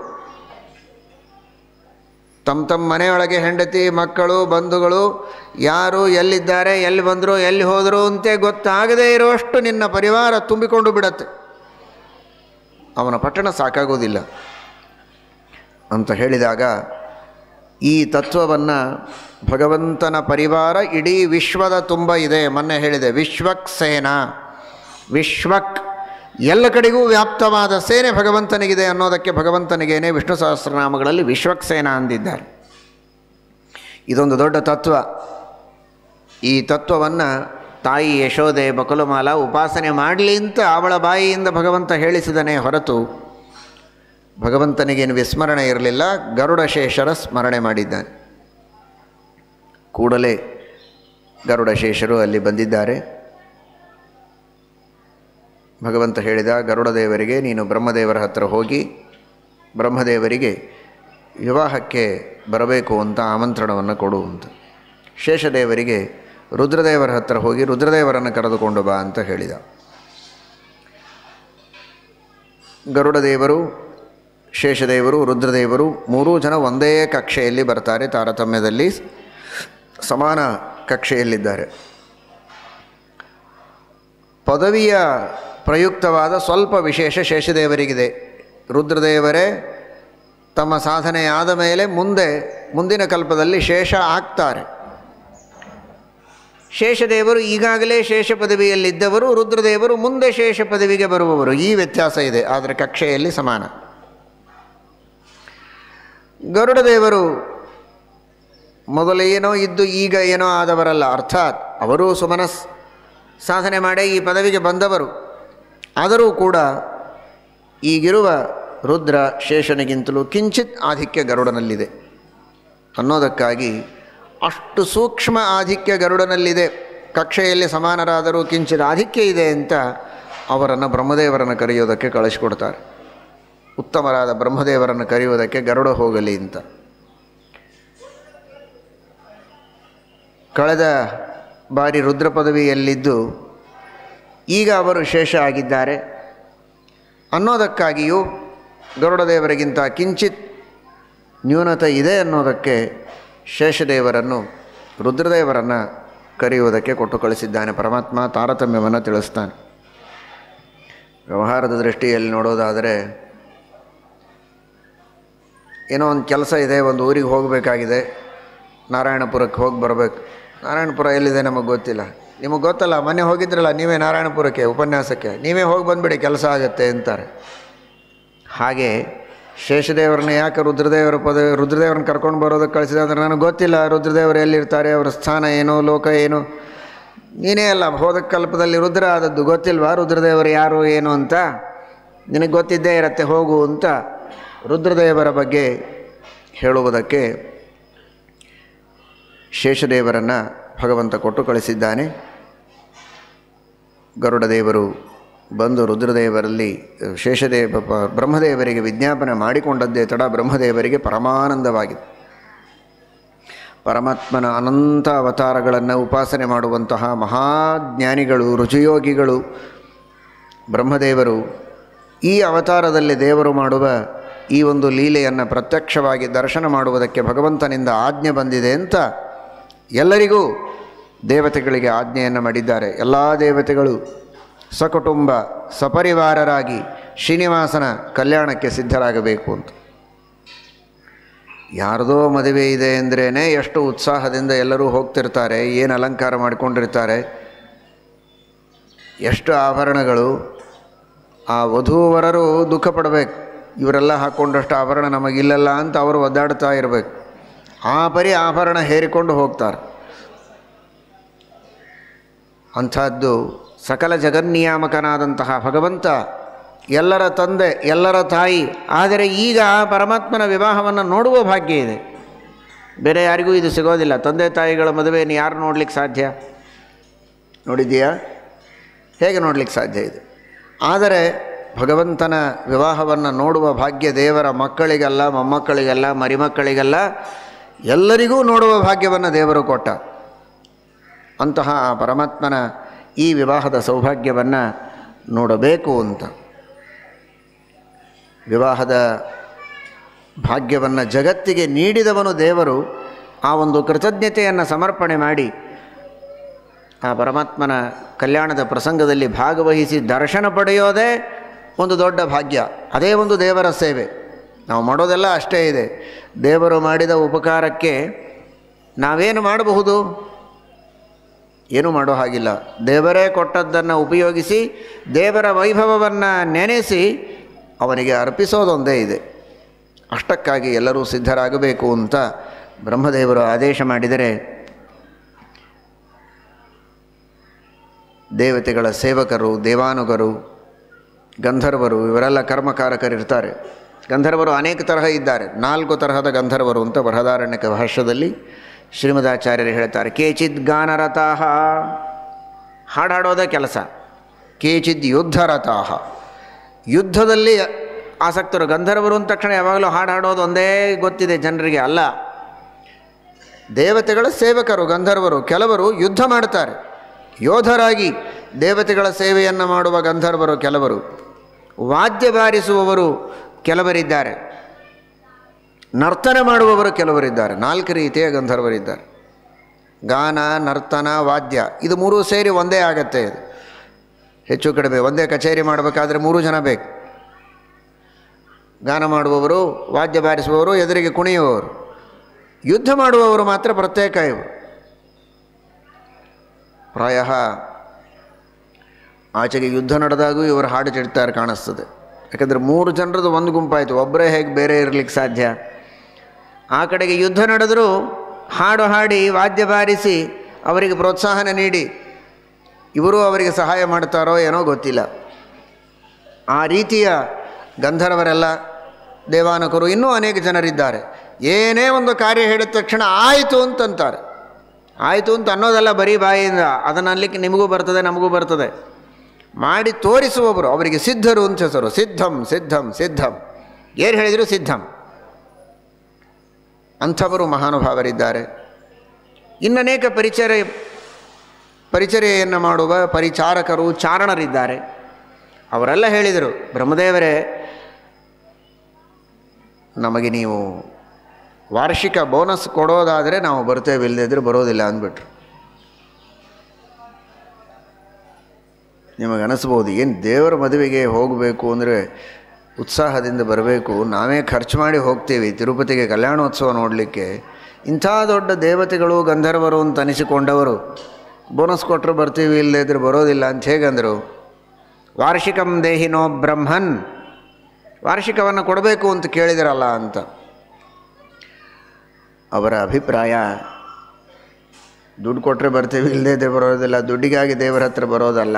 ತಮ್ಮ ತಮ್ಮ ಮನೆಯೊಳಗೆ ಹೆಂಡತಿ ಮಕ್ಕಳು ಬಂಧುಗಳು ಯಾರು ಎಲ್ಲಿದ್ದಾರೆ ಎಲ್ಲಿ ಬಂದರು ಎಲ್ಲಿ ಹೋದರು ಅಂತೆ ಗೊತ್ತಾಗದೇ ಇರುವಷ್ಟು ನಿನ್ನ ಪರಿವಾರ ತುಂಬಿಕೊಂಡು ಬಿಡತ್ತೆ ಅವನ ಪಟ್ಟಣ ಸಾಕಾಗೋದಿಲ್ಲ ಅಂತ ಹೇಳಿದಾಗ ಈ ತತ್ವವನ್ನು ಭಗವಂತನ ಪರಿವಾರ ಇಡೀ ವಿಶ್ವದ ತುಂಬ ಇದೆ ಮೊನ್ನೆ ಹೇಳಿದೆ ವಿಶ್ವಕ್ ಸೇನಾ ವಿಶ್ವಕ್ ಎಲ್ಲ ಕಡೆಗೂ ವ್ಯಾಪ್ತವಾದ ಸೇನೆ ಭಗವಂತನಿಗಿದೆ ಅನ್ನೋದಕ್ಕೆ ಭಗವಂತನಿಗೇನೆ ವಿಷ್ಣು ಸಹಸ್ರನಾಮಗಳಲ್ಲಿ ವಿಶ್ವಕ್ ಸೇನಾ ಅಂದಿದ್ದಾರೆ ಇದೊಂದು ದೊಡ್ಡ ತತ್ವ ಈ ತತ್ವವನ್ನು ತಾಯಿ ಯಶೋದೆ ಬಕುಲಮಾಲ ಉಪಾಸನೆ ಮಾಡಲಿ ಅಂತ ಅವಳ ಬಾಯಿಯಿಂದ ಭಗವಂತ ಹೇಳಿಸಿದನೇ ಹೊರತು ಭಗವಂತನಿಗೇನು ವಿಸ್ಮರಣೆ ಇರಲಿಲ್ಲ ಗರುಡಶೇಷರ ಸ್ಮರಣೆ ಮಾಡಿದ್ದಾನೆ ಕೂಡಲೇ ಗರುಡಶೇಷರು ಅಲ್ಲಿ ಬಂದಿದ್ದಾರೆ ಭಗವಂತ ಹೇಳಿದ ಗರುಡದೇವರಿಗೆ ನೀನು ಬ್ರಹ್ಮದೇವರ ಹತ್ರ ಹೋಗಿ ಬ್ರಹ್ಮದೇವರಿಗೆ ವಿವಾಹಕ್ಕೆ ಬರಬೇಕು ಅಂತ ಆಮಂತ್ರಣವನ್ನು ಕೊಡು ಅಂತ ಶೇಷದೇವರಿಗೆ ರುದ್ರದೇವರ ಹತ್ರ ಹೋಗಿ ರುದ್ರದೇವರನ್ನು ಕರೆದುಕೊಂಡು ಬಾ ಅಂತ ಹೇಳಿದ ಗರುಡದೇವರು ಶೇಷದೇವರು ರುದ್ರದೇವರು ಮೂರೂ ಜನ ಒಂದೇ ಕಕ್ಷೆಯಲ್ಲಿ ಬರ್ತಾರೆ ತಾರತಮ್ಯದಲ್ಲಿ ಸಮಾನ ಕಕ್ಷೆಯಲ್ಲಿದ್ದಾರೆ ಪದವಿಯ ಪ್ರಯುಕ್ತವಾದ ಸ್ವಲ್ಪ ವಿಶೇಷ ಶೇಷದೇವರಿಗಿದೆ ರುದ್ರದೇವರೇ ತಮ್ಮ ಸಾಧನೆ ಆದ ಮೇಲೆ ಮುಂದೆ ಮುಂದಿನ ಕಲ್ಪದಲ್ಲಿ ಶೇಷ ಆಗ್ತಾರೆ ಶೇಷದೇವರು ಈಗಾಗಲೇ ಶೇಷ ಪದವಿಯಲ್ಲಿದ್ದವರು ರುದ್ರದೇವರು ಮುಂದೆ ಶೇಷ ಪದವಿಗೆ ಬರುವವರು ಈ ವ್ಯತ್ಯಾಸ ಇದೆ ಆದರೆ ಕಕ್ಷೆಯಲ್ಲಿ ಸಮಾನ ಗರುಡದೇವರು ಮೊದಲೇನೋ ಇದ್ದು ಈಗ ಏನೋ ಆದವರಲ್ಲ ಅರ್ಥಾತ್ ಅವರೂ ಸುಮನಸ್ ಸಾಧನೆ ಮಾಡೇ ಈ ಪದವಿಗೆ ಬಂದವರು ಆದರೂ ಕೂಡ ಈಗಿರುವ ರುದ್ರ ಶೇಷನಿಗಿಂತಲೂ ಕಿಂಚಿತ್ ಆಧಿಕ್ಯ ಗರುಡನಲ್ಲಿದೆ ಅನ್ನೋದಕ್ಕಾಗಿ ಅಷ್ಟು ಸೂಕ್ಷ್ಮ ಆಧಿಕ್ಯ ಗರುಡನಲ್ಲಿದೆ ಕಕ್ಷೆಯಲ್ಲಿ ಸಮಾನರಾದರೂ ಕಿಂಚಿತ್ ಆಧಿಕ್ಯ ಇದೆ ಅಂತ ಅವರನ್ನು ಬ್ರಹ್ಮದೇವರನ್ನು ಕರೆಯೋದಕ್ಕೆ ಕಳಿಸಿಕೊಡ್ತಾರೆ ಉತ್ತಮರಾದ ಬ್ರಹ್ಮದೇವರನ್ನು ಕರೆಯುವುದಕ್ಕೆ ಗರುಡ ಹೋಗಲಿ ಅಂತ ಕಳೆದ ಬಾರಿ ರುದ್ರ ಪದವಿಯಲ್ಲಿದ್ದು ಈಗ ಅವರು ಶೇಷ ಆಗಿದ್ದಾರೆ ಅನ್ನೋದಕ್ಕಾಗಿಯೂ ಗರುಡದೇವರಿಗಿಂತ ಕಿಂಚಿತ್ ನ್ಯೂನತೆ ಇದೆ ಅನ್ನೋದಕ್ಕೆ ಶೇಷದೇವರನ್ನು ರುದ್ರದೇವರನ್ನು ಕರೆಯುವುದಕ್ಕೆ ಕೊಟ್ಟು ಕಳಿಸಿದ್ದಾನೆ ಪರಮಾತ್ಮ ತಾರತಮ್ಯವನ್ನು ತಿಳಿಸ್ತಾನೆ ವ್ಯವಹಾರದ ದೃಷ್ಟಿಯಲ್ಲಿ ನೋಡೋದಾದರೆ ಏನೋ ಒಂದು ಕೆಲಸ ಇದೆ ಒಂದು ಊರಿಗೆ ಹೋಗಬೇಕಾಗಿದೆ ನಾರಾಯಣಪುರಕ್ಕೆ ಹೋಗಿ ಬರಬೇಕು ನಾರಾಯಣಪುರ ಎಲ್ಲಿದೆ ನಮಗೆ ಗೊತ್ತಿಲ್ಲ ನಿಮಗೆ ಗೊತ್ತಲ್ಲ ಮೊನ್ನೆ ಹೋಗಿದ್ರಲ್ಲ ನೀವೇ ನಾರಾಯಣಪುರಕ್ಕೆ ಉಪನ್ಯಾಸಕ್ಕೆ ನೀವೇ ಹೋಗಿ ಬಂದುಬಿಡಿ ಕೆಲಸ ಆಗುತ್ತೆ ಅಂತಾರೆ ಹಾಗೆ ಶೇಷದೇವರನ್ನ ಯಾಕೆ ರುದ್ರದೇವರ ಪದ ರುದ್ರದೇವರನ್ನ ಕರ್ಕೊಂಡು ಬರೋದಕ್ಕೆ ಕಳಿಸಿದ ಅಂದರೆ ನನಗೆ ಗೊತ್ತಿಲ್ಲ ರುದ್ರದೇವರು ಎಲ್ಲಿರ್ತಾರೆ ಅವರ ಸ್ಥಾನ ಏನು ಲೋಕ ಏನು ನೀನೇ ಅಲ್ಲ ಹೋದ ಕಲ್ಪದಲ್ಲಿ ರುದ್ರ ಆದದ್ದು ಗೊತ್ತಿಲ್ವಾ ರುದ್ರದೇವರು ಯಾರು ಏನು ಅಂತ ನಿನಗೆ ಗೊತ್ತಿದ್ದೇ ಇರತ್ತೆ ಹೋಗು ಅಂತ ರುದ್ರದೇವರ ಬಗ್ಗೆ ಹೇಳುವುದಕ್ಕೆ ಶೇಷದೇವರನ್ನು ಭಗವಂತ ಕೊಟ್ಟು ಕಳಿಸಿದ್ದಾನೆ ಗರುಡದೇವರು ಬಂದು ರುದ್ರದೇವರಲ್ಲಿ ಶೇಷದೇವ ಪ- ಬ್ರಹ್ಮದೇವರಿಗೆ ವಿಜ್ಞಾಪನೆ ಮಾಡಿಕೊಂಡದ್ದೇ ತಡ ಬ್ರಹ್ಮದೇವರಿಗೆ ಪರಮಾನಂದವಾಗಿದೆ ಪರಮಾತ್ಮನ ಅನಂತ ಅವತಾರಗಳನ್ನು ಉಪಾಸನೆ ಮಾಡುವಂತಹ ಮಹಾಜ್ಞಾನಿಗಳು ರುಚಿಯೋಗಿಗಳು ಬ್ರಹ್ಮದೇವರು ಈ ಅವತಾರದಲ್ಲಿ ದೇವರು ಮಾಡುವ ಈ ಒಂದು ಲೀಲೆಯನ್ನು ಪ್ರತ್ಯಕ್ಷವಾಗಿ ದರ್ಶನ ಮಾಡುವುದಕ್ಕೆ ಭಗವಂತನಿಂದ ಆಜ್ಞೆ ಬಂದಿದೆ ಅಂತ ಎಲ್ಲರಿಗೂ ದೇವತೆಗಳಿಗೆ ಆಜ್ಞೆಯನ್ನು ಮಾಡಿದ್ದಾರೆ ಎಲ್ಲ ದೇವತೆಗಳು ಸಕುಟುಂಬ ಸಪರಿವಾರರಾಗಿ ಶ್ರೀನಿವಾಸನ ಕಲ್ಯಾಣಕ್ಕೆ ಸಿದ್ಧರಾಗಬೇಕು ಅಂತ ಯಾರದೋ ಮದುವೆ ಇದೆ ಅಂದ್ರೇ ಎಷ್ಟು ಉತ್ಸಾಹದಿಂದ ಎಲ್ಲರೂ ಹೋಗ್ತಿರ್ತಾರೆ ಏನು ಅಲಂಕಾರ ಮಾಡಿಕೊಂಡಿರ್ತಾರೆ ಎಷ್ಟು ಆಭರಣಗಳು ಆ ವಧೂವರರು ದುಃಖ ಪಡಬೇಕು ಇವರೆಲ್ಲ ಹಾಕ್ಕೊಂಡಷ್ಟು ಆಭರಣ ನಮಗಿಲ್ಲಲ್ಲ ಅಂತ ಅವರು ಒದ್ದಾಡ್ತಾ ಇರಬೇಕು ಆ ಪರಿ ಆಭರಣ ಹೇರಿಕೊಂಡು ಹೋಗ್ತಾರೆ ಅಂಥದ್ದು ಸಕಲ ಜಗನ್ನಿಯಾಮಕನಾದಂತಹ ಭಗವಂತ ಎಲ್ಲರ ತಂದೆ ಎಲ್ಲರ ತಾಯಿ ಆದರೆ ಈಗ ಆ ಪರಮಾತ್ಮನ ವಿವಾಹವನ್ನು ನೋಡುವ ಭಾಗ್ಯ ಇದೆ ಬೇರೆ ಯಾರಿಗೂ ಇದು ಸಿಗೋದಿಲ್ಲ ತಂದೆ ತಾಯಿಗಳ ಮದುವೆಯನ್ನು ಯಾರು ನೋಡ್ಲಿಕ್ಕೆ ಸಾಧ್ಯ ನೋಡಿದ್ದೀಯಾ ಹೇಗೆ ನೋಡ್ಲಿಕ್ಕೆ ಸಾಧ್ಯ ಇದೆ ಆದರೆ ಭಗವಂತನ ವಿವಾಹವನ್ನು ನೋಡುವ ಭಾಗ್ಯ ದೇವರ ಮಕ್ಕಳಿಗಲ್ಲ ಮೊಮ್ಮಕ್ಕಳಿಗಲ್ಲ ಮರಿಮಕ್ಕಳಿಗಲ್ಲ ಎಲ್ಲರಿಗೂ ನೋಡುವ ಭಾಗ್ಯವನ್ನು ದೇವರು ಕೊಟ್ಟ ಅಂತಹ ಆ ಪರಮಾತ್ಮನ ಈ ವಿವಾಹದ ಸೌಭಾಗ್ಯವನ್ನು ನೋಡಬೇಕು ಅಂತ ವಿವಾಹದ ಭಾಗ್ಯವನ್ನು ಜಗತ್ತಿಗೆ ನೀಡಿದವನು ದೇವರು ಆ ಒಂದು ಕೃತಜ್ಞತೆಯನ್ನು ಸಮರ್ಪಣೆ ಮಾಡಿ ಆ ಪರಮಾತ್ಮನ ಕಲ್ಯಾಣದ ಪ್ರಸಂಗದಲ್ಲಿ ಭಾಗವಹಿಸಿ ದರ್ಶನ ಪಡೆಯೋದೇ ಒಂದು ದೊಡ್ಡ ಭಾಗ್ಯ ಅದೇ ಒಂದು ದೇವರ ಸೇವೆ ನಾವು ಮಾಡೋದೆಲ್ಲ ಅಷ್ಟೇ ಇದೆ ದೇವರು ಮಾಡಿದ ಉಪಕಾರಕ್ಕೆ ನಾವೇನು ಮಾಡಬಹುದು ಏನೂ ಮಾಡೋ ಹಾಗಿಲ್ಲ ದೇವರೇ ಕೊಟ್ಟದ್ದನ್ನು ಉಪಯೋಗಿಸಿ ದೇವರ ವೈಭವವನ್ನು ನೆನೆಸಿ ಅವನಿಗೆ ಅರ್ಪಿಸೋದೊಂದೇ ಇದೆ ಅಷ್ಟಕ್ಕಾಗಿ ಎಲ್ಲರೂ ಸಿದ್ಧರಾಗಬೇಕು ಅಂತ ಬ್ರಹ್ಮದೇವರು ಆದೇಶ ಮಾಡಿದರೆ ದೇವತೆಗಳ ಸೇವಕರು ದೇವಾನುಗರು ಗಂಧರ್ವರು ಇವರೆಲ್ಲ ಕರ್ಮಕಾರಕರಿರ್ತಾರೆ ಗಂಧರ್ವರು ಅನೇಕ ತರಹ ಇದ್ದಾರೆ ನಾಲ್ಕು ತರಹದ ಗಂಧರ್ವರು ಅಂತ ಬೃಹದಾರಣ್ಯಕ ಭಾಷ್ಯದಲ್ಲಿ ಶ್ರೀಮದಾಚಾರ್ಯರು ಹೇಳ್ತಾರೆ ಕೇಚಿದ್ ಗಾನರತಾಹ ಹಾಡಾಡೋದೇ ಕೆಲಸ ಕೇಚಿದ್ ಯುದ್ಧರತಾಹ ಯುದ್ಧದಲ್ಲಿ ಆಸಕ್ತರು ಗಂಧರ್ವರು ಅಂದ ತಕ್ಷಣ ಯಾವಾಗಲೂ ಹಾಡು ಹಾಡೋದು ಒಂದೇ ಗೊತ್ತಿದೆ ಜನರಿಗೆ ಅಲ್ಲ ದೇವತೆಗಳ ಸೇವಕರು ಗಂಧರ್ವರು ಕೆಲವರು ಯುದ್ಧ ಮಾಡ್ತಾರೆ ಯೋಧರಾಗಿ ದೇವತೆಗಳ ಸೇವೆಯನ್ನು ಮಾಡುವ ಗಂಧರ್ವರು ಕೆಲವರು ವಾದ್ಯ ಬಾರಿಸುವವರು ಕೆಲವರಿದ್ದಾರೆ ನರ್ತನ ಮಾಡುವವರು ಕೆಲವರಿದ್ದಾರೆ ನಾಲ್ಕು ರೀತಿಯ ಗಂಧರ್ವರಿದ್ದಾರೆ ಗಾನ ನರ್ತನ ವಾದ್ಯ ಇದು ಮೂರೂ ಸೇರಿ ಒಂದೇ ಆಗತ್ತೆ ಇದು ಹೆಚ್ಚು ಕಡಿಮೆ ಒಂದೇ ಕಚೇರಿ ಮಾಡಬೇಕಾದ್ರೆ ಮೂರು ಜನ ಬೇಕು ಗಾನ ಮಾಡುವವರು ವಾದ್ಯ ಬಾರಿಸುವವರು ಎದುರಿಗೆ ಕುಣಿಯುವವರು ಯುದ್ಧ ಮಾಡುವವರು ಮಾತ್ರ ಪ್ರತ್ಯೇಕ ಇವರು ಪ್ರಾಯ ಆಚೆಗೆ ಯುದ್ಧ ನಡೆದಾಗೂ ಇವರು ಹಾಡು ಚಿಡ್ತಾರೆ ಕಾಣಿಸ್ತದೆ ಯಾಕಂದರೆ ಮೂರು ಜನರದ್ದು ಒಂದು ಗುಂಪಾಯಿತು ಒಬ್ಬರೇ ಹೇಗೆ ಬೇರೆ ಇರಲಿಕ್ಕೆ ಸಾಧ್ಯ ಆ ಕಡೆಗೆ ಯುದ್ಧ ನಡೆದರೂ ಹಾಡು ಹಾಡಿ ವಾದ್ಯ ಬಾರಿಸಿ ಅವರಿಗೆ ಪ್ರೋತ್ಸಾಹನ ನೀಡಿ ಇವರು ಅವರಿಗೆ ಸಹಾಯ ಮಾಡ್ತಾರೋ ಏನೋ ಗೊತ್ತಿಲ್ಲ ಆ ರೀತಿಯ ಗಂಧರ್ವರೆಲ್ಲ ದೇವಾನಕರು ಇನ್ನೂ ಅನೇಕ ಜನರಿದ್ದಾರೆ ಏನೇ ಒಂದು ಕಾರ್ಯ ಹೇಳಿದ ತಕ್ಷಣ ಆಯಿತು ಅಂತಂತಾರೆ ಆಯಿತು ಅಂತ ಅನ್ನೋದಲ್ಲ ಬರೀ ಬಾಯಿಯಿಂದ ಅದನ್ನು ಅನ್ಲಿಕ್ಕೆ ನಿಮಗೂ ಬರ್ತದೆ ನಮಗೂ ಬರ್ತದೆ ಮಾಡಿ ತೋರಿಸುವವರು ಅವರಿಗೆ ಸಿದ್ಧರು ಅಂತ ಹೆಸರು ಸಿದ್ಧಂ ಸಿದ್ಧಂ ಸಿದ್ಧಂ ಏನು ಹೇಳಿದರು ಸಿದ್ಧಂ ಅಂಥವರು ಮಹಾನುಭಾವರಿದ್ದಾರೆ ಇನ್ನನೇಕ ಪರಿಚಯ ಪರಿಚರ್ಯೆಯನ್ನು ಮಾಡುವ ಪರಿಚಾರಕರು ಚಾರಣರಿದ್ದಾರೆ ಅವರೆಲ್ಲ ಹೇಳಿದರು ಬ್ರಹ್ಮದೇವರೇ ನಮಗೆ ನೀವು ವಾರ್ಷಿಕ ಬೋನಸ್ ಕೊಡೋದಾದರೆ ನಾವು ಬರ್ತೇವೆ ಇಲ್ಲದಿದ್ದರೆ ಬರೋದಿಲ್ಲ ಅಂದ್ಬಿಟ್ರು ನಿಮಗೆ ಅನಿಸ್ಬೋದು ಏನು ದೇವರ ಮದುವೆಗೆ ಹೋಗಬೇಕು ಅಂದರೆ ಉತ್ಸಾಹದಿಂದ ಬರಬೇಕು ನಾವೇ ಖರ್ಚು ಮಾಡಿ ಹೋಗ್ತೀವಿ ತಿರುಪತಿಗೆ ಕಲ್ಯಾಣೋತ್ಸವ ನೋಡಲಿಕ್ಕೆ ಇಂಥ ದೊಡ್ಡ ದೇವತೆಗಳು ಗಂಧರ್ವರು ಅಂತ ಅನಿಸಿಕೊಂಡವರು ಬೋನಸ್ ಕೊಟ್ಟರು ಬರ್ತೀವಿ ಇಲ್ಲದಿದ್ದರೆ ಬರೋದಿಲ್ಲ ಅಂತ ಹೇಗಂದರು ವಾರ್ಷಿಕಂ ದೇಹಿನೋ ಬ್ರಹ್ಮನ್ ವಾರ್ಷಿಕವನ್ನು ಕೊಡಬೇಕು ಅಂತ ಕೇಳಿದಿರಲ್ಲ ಅಂತ ಅವರ ಅಭಿಪ್ರಾಯ ದುಡ್ಡು ಕೊಟ್ಟರೆ ಬರ್ತೀವಿ ಇಲ್ಲದೇ ಇದ್ದರೆ ಬರೋದಿಲ್ಲ ದುಡ್ಡಿಗಾಗಿ ದೇವರ ಹತ್ರ ಬರೋದಲ್ಲ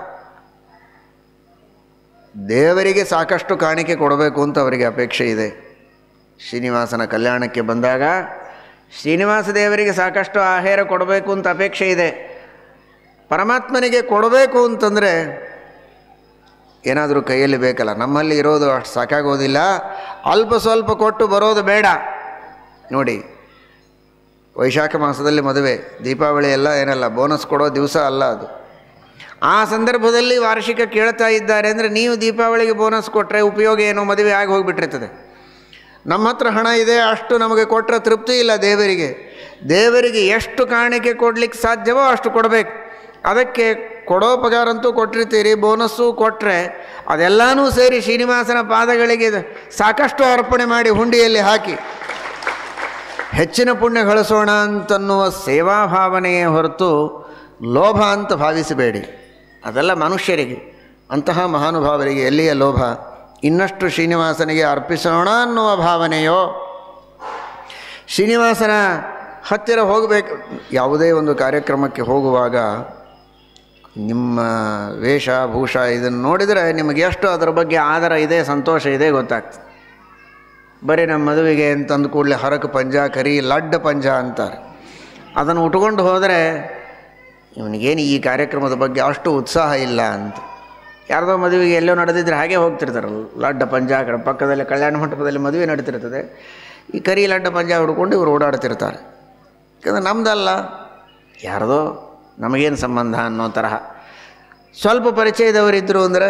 ದೇವರಿಗೆ ಸಾಕಷ್ಟು ಕಾಣಿಕೆ ಕೊಡಬೇಕು ಅಂತ ಅವರಿಗೆ ಅಪೇಕ್ಷೆ ಇದೆ ಶ್ರೀನಿವಾಸನ ಕಲ್ಯಾಣಕ್ಕೆ ಬಂದಾಗ ಶ್ರೀನಿವಾಸ ದೇವರಿಗೆ ಸಾಕಷ್ಟು ಆಹಾರ ಕೊಡಬೇಕು ಅಂತ ಅಪೇಕ್ಷೆ ಇದೆ ಪರಮಾತ್ಮನಿಗೆ ಕೊಡಬೇಕು ಅಂತಂದರೆ ಏನಾದರೂ ಕೈಯಲ್ಲಿ ಬೇಕಲ್ಲ ನಮ್ಮಲ್ಲಿ ಇರೋದು ಅಷ್ಟು ಸಾಕಾಗೋದಿಲ್ಲ ಅಲ್ಪ ಸ್ವಲ್ಪ ಕೊಟ್ಟು ಬರೋದು ಬೇಡ ನೋಡಿ ವೈಶಾಖ ಮಾಸದಲ್ಲಿ ಮದುವೆ ದೀಪಾವಳಿ ಎಲ್ಲ ಏನಲ್ಲ ಬೋನಸ್ ಕೊಡೋ ದಿವಸ ಅಲ್ಲ ಅದು ಆ ಸಂದರ್ಭದಲ್ಲಿ ವಾರ್ಷಿಕ ಕೇಳ್ತಾ ಇದ್ದಾರೆ ಅಂದರೆ ನೀವು ದೀಪಾವಳಿಗೆ ಬೋನಸ್ ಕೊಟ್ಟರೆ ಉಪಯೋಗ ಏನೋ ಮದುವೆ ಆಗಿ ಹೋಗಿಬಿಟ್ಟಿರ್ತದೆ ನಮ್ಮ ಹತ್ರ ಹಣ ಇದೆ ಅಷ್ಟು ನಮಗೆ ಕೊಟ್ಟರೆ ತೃಪ್ತಿ ಇಲ್ಲ ದೇವರಿಗೆ ದೇವರಿಗೆ ಎಷ್ಟು ಕಾಣಿಕೆ ಕೊಡಲಿಕ್ಕೆ ಸಾಧ್ಯವೋ ಅಷ್ಟು ಕೊಡಬೇಕು ಅದಕ್ಕೆ ಕೊಡೋ ಪಗಾರಂತೂ ಕೊಟ್ಟಿರ್ತೀರಿ ಬೋನಸ್ಸು ಕೊಟ್ಟರೆ ಅದೆಲ್ಲನೂ ಸೇರಿ ಶ್ರೀನಿವಾಸನ ಪಾದಗಳಿಗೆ ಸಾಕಷ್ಟು ಅರ್ಪಣೆ ಮಾಡಿ ಹುಂಡಿಯಲ್ಲಿ ಹಾಕಿ ಹೆಚ್ಚಿನ ಪುಣ್ಯ ಗಳಿಸೋಣ ಅಂತನ್ನುವ ಸೇವಾ ಭಾವನೆಯೇ ಹೊರತು ಲೋಭ ಅಂತ ಭಾವಿಸಬೇಡಿ ಅದೆಲ್ಲ ಮನುಷ್ಯರಿಗೆ ಅಂತಹ ಮಹಾನುಭಾವರಿಗೆ ಎಲ್ಲಿಯ ಲೋಭ ಇನ್ನಷ್ಟು ಶ್ರೀನಿವಾಸನಿಗೆ ಅರ್ಪಿಸೋಣ ಅನ್ನುವ ಭಾವನೆಯೋ ಶ್ರೀನಿವಾಸನ ಹತ್ತಿರ ಹೋಗಬೇಕು ಯಾವುದೇ ಒಂದು ಕಾರ್ಯಕ್ರಮಕ್ಕೆ ಹೋಗುವಾಗ ನಿಮ್ಮ ವೇಷ ಭೂಷ ಇದನ್ನು ನೋಡಿದರೆ ನಿಮಗೆ ಎಷ್ಟು ಅದರ ಬಗ್ಗೆ ಆದರ ಇದೆ ಸಂತೋಷ ಇದೆ ಗೊತ್ತಾಗ್ತದೆ ಬರೀ ನಮ್ಮ ಮದುವೆಗೆ ಅಂತಂದು ಕೂಡಲೇ ಹರಕು ಪಂಜ ಕರಿ ಲಡ್ಡ ಪಂಜ ಅಂತಾರೆ ಅದನ್ನು ಉಟ್ಕೊಂಡು ಹೋದರೆ ಇವನಿಗೇನು ಈ ಕಾರ್ಯಕ್ರಮದ ಬಗ್ಗೆ ಅಷ್ಟು ಉತ್ಸಾಹ ಇಲ್ಲ ಅಂತ ಯಾರ್ದೋ ಮದುವೆಗೆ ಎಲ್ಲೋ ನಡೆದಿದ್ರೆ ಹಾಗೆ ಹೋಗ್ತಿರ್ತಾರಲ್ಲ ಲಡ್ಡ ಪಂಜ ಆ ಕಡೆ ಪಕ್ಕದಲ್ಲಿ ಕಲ್ಯಾಣ ಮಂಟಪದಲ್ಲಿ ಮದುವೆ ನಡೀತಿರ್ತದೆ ಈ ಕರಿ ಲಡ್ಡ ಪಂಜ ಹುಡ್ಕೊಂಡು ಇವರು ಓಡಾಡ್ತಿರ್ತಾರೆ ಯಾಕಂದ್ರೆ ನಮ್ದಲ್ಲ ಯಾರ್ದೋ ನಮಗೇನು ಸಂಬಂಧ ಅನ್ನೋ ತರಹ ಸ್ವಲ್ಪ ಪರಿಚಯದವರಿದ್ದರು ಅಂದರೆ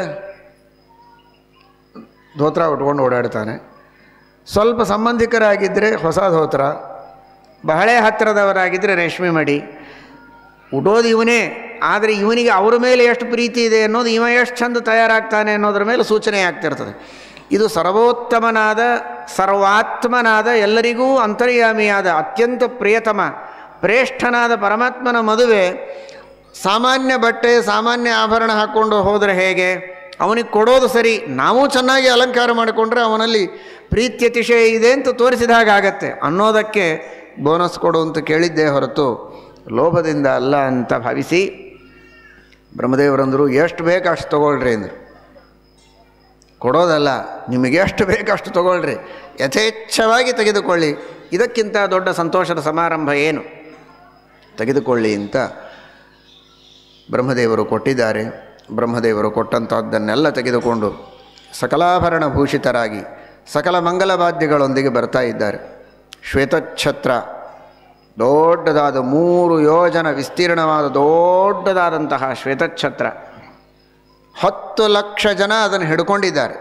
ಧೋತ್ರ ಉಟ್ಕೊಂಡು ಓಡಾಡ್ತಾನೆ ಸ್ವಲ್ಪ ಸಂಬಂಧಿಕರಾಗಿದ್ದರೆ ಹೊಸ ಧೋತ್ರ ಬಹಳ ಹತ್ತಿರದವರಾಗಿದ್ದರೆ ರೇಷ್ಮೆ ಮಡಿ ಉಡೋದು ಇವನೇ ಆದರೆ ಇವನಿಗೆ ಅವರ ಮೇಲೆ ಎಷ್ಟು ಪ್ರೀತಿ ಇದೆ ಅನ್ನೋದು ಇವ ಎಷ್ಟು ಚಂದ ತಯಾರಾಗ್ತಾನೆ ಅನ್ನೋದ್ರ ಮೇಲೆ ಸೂಚನೆ ಆಗ್ತಿರ್ತದೆ ಇದು ಸರ್ವೋತ್ತಮನಾದ ಸರ್ವಾತ್ಮನಾದ ಎಲ್ಲರಿಗೂ ಅಂತರ್ಯಾಮಿಯಾದ ಅತ್ಯಂತ ಪ್ರಿಯತಮ ಪ್ರೇಷ್ಠನಾದ ಪರಮಾತ್ಮನ ಮದುವೆ ಸಾಮಾನ್ಯ ಬಟ್ಟೆ ಸಾಮಾನ್ಯ ಆಭರಣ ಹಾಕ್ಕೊಂಡು ಹೋದರೆ ಹೇಗೆ ಅವನಿಗೆ ಕೊಡೋದು ಸರಿ ನಾವು ಚೆನ್ನಾಗಿ ಅಲಂಕಾರ ಮಾಡಿಕೊಂಡ್ರೆ ಅವನಲ್ಲಿ ಪ್ರೀತಿ ಅತಿಶಯ ಇದೆ ಅಂತ ತೋರಿಸಿದ ಹಾಗಾಗತ್ತೆ ಅನ್ನೋದಕ್ಕೆ ಬೋನಸ್ ಕೊಡು ಅಂತ ಕೇಳಿದ್ದೇ ಹೊರತು ಲೋಭದಿಂದ ಅಲ್ಲ ಅಂತ ಭಾವಿಸಿ ಬ್ರಹ್ಮದೇವರಂದರು ಎಷ್ಟು ಬೇಕು ಅಷ್ಟು ತೊಗೊಳ್ರಿ ಅಂದರು ಕೊಡೋದಲ್ಲ ನಿಮಗೆ ಎಷ್ಟು ಬೇಕು ಅಷ್ಟು ತೊಗೊಳ್ರಿ ಯಥೇಚ್ಛವಾಗಿ ತೆಗೆದುಕೊಳ್ಳಿ ಇದಕ್ಕಿಂತ ದೊಡ್ಡ ಸಂತೋಷದ ಸಮಾರಂಭ ಏನು ತೆಗೆದುಕೊಳ್ಳಿ ಅಂತ ಬ್ರಹ್ಮದೇವರು ಕೊಟ್ಟಿದ್ದಾರೆ ಬ್ರಹ್ಮದೇವರು ಕೊಟ್ಟಂಥದ್ದನ್ನೆಲ್ಲ ತೆಗೆದುಕೊಂಡು ಸಕಲಾಭರಣ ಭೂಷಿತರಾಗಿ ಸಕಲ ಮಂಗಲವಾದ್ಯಗಳೊಂದಿಗೆ ಬರ್ತಾ ಇದ್ದಾರೆ ಶ್ವೇತಛತ್ರ ದೊಡ್ಡದಾದ ಮೂರು ಯೋಜನ ವಿಸ್ತೀರ್ಣವಾದ ದೊಡ್ಡದಾದಂತಹ ಶ್ವೇತಛತ್ರ ಹತ್ತು ಲಕ್ಷ ಜನ ಅದನ್ನು ಹಿಡ್ಕೊಂಡಿದ್ದಾರೆ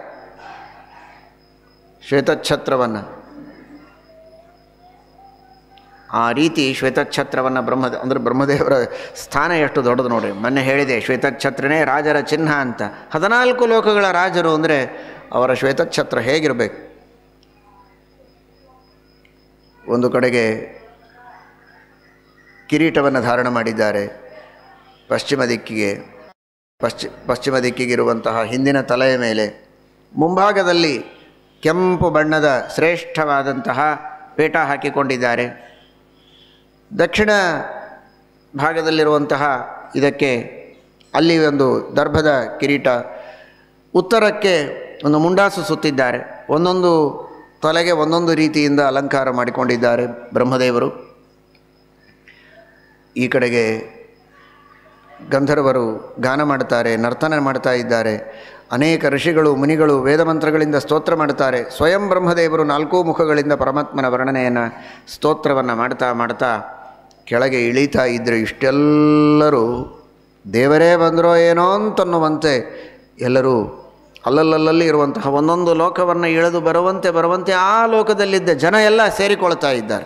ಶ್ವೇತಛತ್ರವನ್ನು ಆ ರೀತಿ ಶ್ವೇತಛತ್ರವನ್ನು ಬ್ರಹ್ಮ ಅಂದರೆ ಬ್ರಹ್ಮದೇವರ ಸ್ಥಾನ ಎಷ್ಟು ದೊಡ್ಡದು ನೋಡ್ರಿ ಮೊನ್ನೆ ಹೇಳಿದೆ ಶ್ವೇತಛತ್ರನೇ ರಾಜರ ಚಿಹ್ನ ಅಂತ ಹದಿನಾಲ್ಕು ಲೋಕಗಳ ರಾಜರು ಅಂದರೆ ಅವರ ಶ್ವೇತಛತ್ರ ಹೇಗಿರಬೇಕು ಒಂದು ಕಡೆಗೆ ಕಿರೀಟವನ್ನು ಧಾರಣ ಮಾಡಿದ್ದಾರೆ ಪಶ್ಚಿಮ ದಿಕ್ಕಿಗೆ ಪಶ್ಚಿ ಪಶ್ಚಿಮ ದಿಕ್ಕಿಗಿರುವಂತಹ ಹಿಂದಿನ ತಲೆಯ ಮೇಲೆ ಮುಂಭಾಗದಲ್ಲಿ ಕೆಂಪು ಬಣ್ಣದ ಶ್ರೇಷ್ಠವಾದಂತಹ ಪೇಟ ಹಾಕಿಕೊಂಡಿದ್ದಾರೆ ದಕ್ಷಿಣ ಭಾಗದಲ್ಲಿರುವಂತಹ ಇದಕ್ಕೆ ಅಲ್ಲಿ ಒಂದು ದರ್ಭದ ಕಿರೀಟ ಉತ್ತರಕ್ಕೆ ಒಂದು ಮುಂಡಾಸು ಸುತ್ತಿದ್ದಾರೆ ಒಂದೊಂದು ತಲೆಗೆ ಒಂದೊಂದು ರೀತಿಯಿಂದ ಅಲಂಕಾರ ಮಾಡಿಕೊಂಡಿದ್ದಾರೆ ಬ್ರಹ್ಮದೇವರು ಈ ಕಡೆಗೆ ಗಂಧರ್ವರು ಗಾನ ಮಾಡ್ತಾರೆ ನರ್ತನ ಮಾಡ್ತಾ ಇದ್ದಾರೆ ಅನೇಕ ಋಷಿಗಳು ಮುನಿಗಳು ವೇದಮಂತ್ರಗಳಿಂದ ಸ್ತೋತ್ರ ಮಾಡ್ತಾರೆ ಸ್ವಯಂ ಬ್ರಹ್ಮದೇವರು ನಾಲ್ಕೂ ಮುಖಗಳಿಂದ ಪರಮಾತ್ಮನ ವರ್ಣನೆಯನ್ನು ಸ್ತೋತ್ರವನ್ನು ಮಾಡ್ತಾ ಮಾಡ್ತಾ ಕೆಳಗೆ ಇಳೀತಾ ಇದ್ದರೆ ಇಷ್ಟೆಲ್ಲರೂ ದೇವರೇ ಬಂದರೋ ಏನೋ ಅಂತನ್ನುವಂತೆ ಎಲ್ಲರೂ ಅಲ್ಲಲ್ಲಲ್ಲಿ ಇರುವಂತಹ ಒಂದೊಂದು ಲೋಕವನ್ನು ಇಳಿದು ಬರುವಂತೆ ಬರುವಂತೆ ಆ ಲೋಕದಲ್ಲಿದ್ದ ಜನ ಎಲ್ಲ ಸೇರಿಕೊಳ್ತಾ ಇದ್ದಾರೆ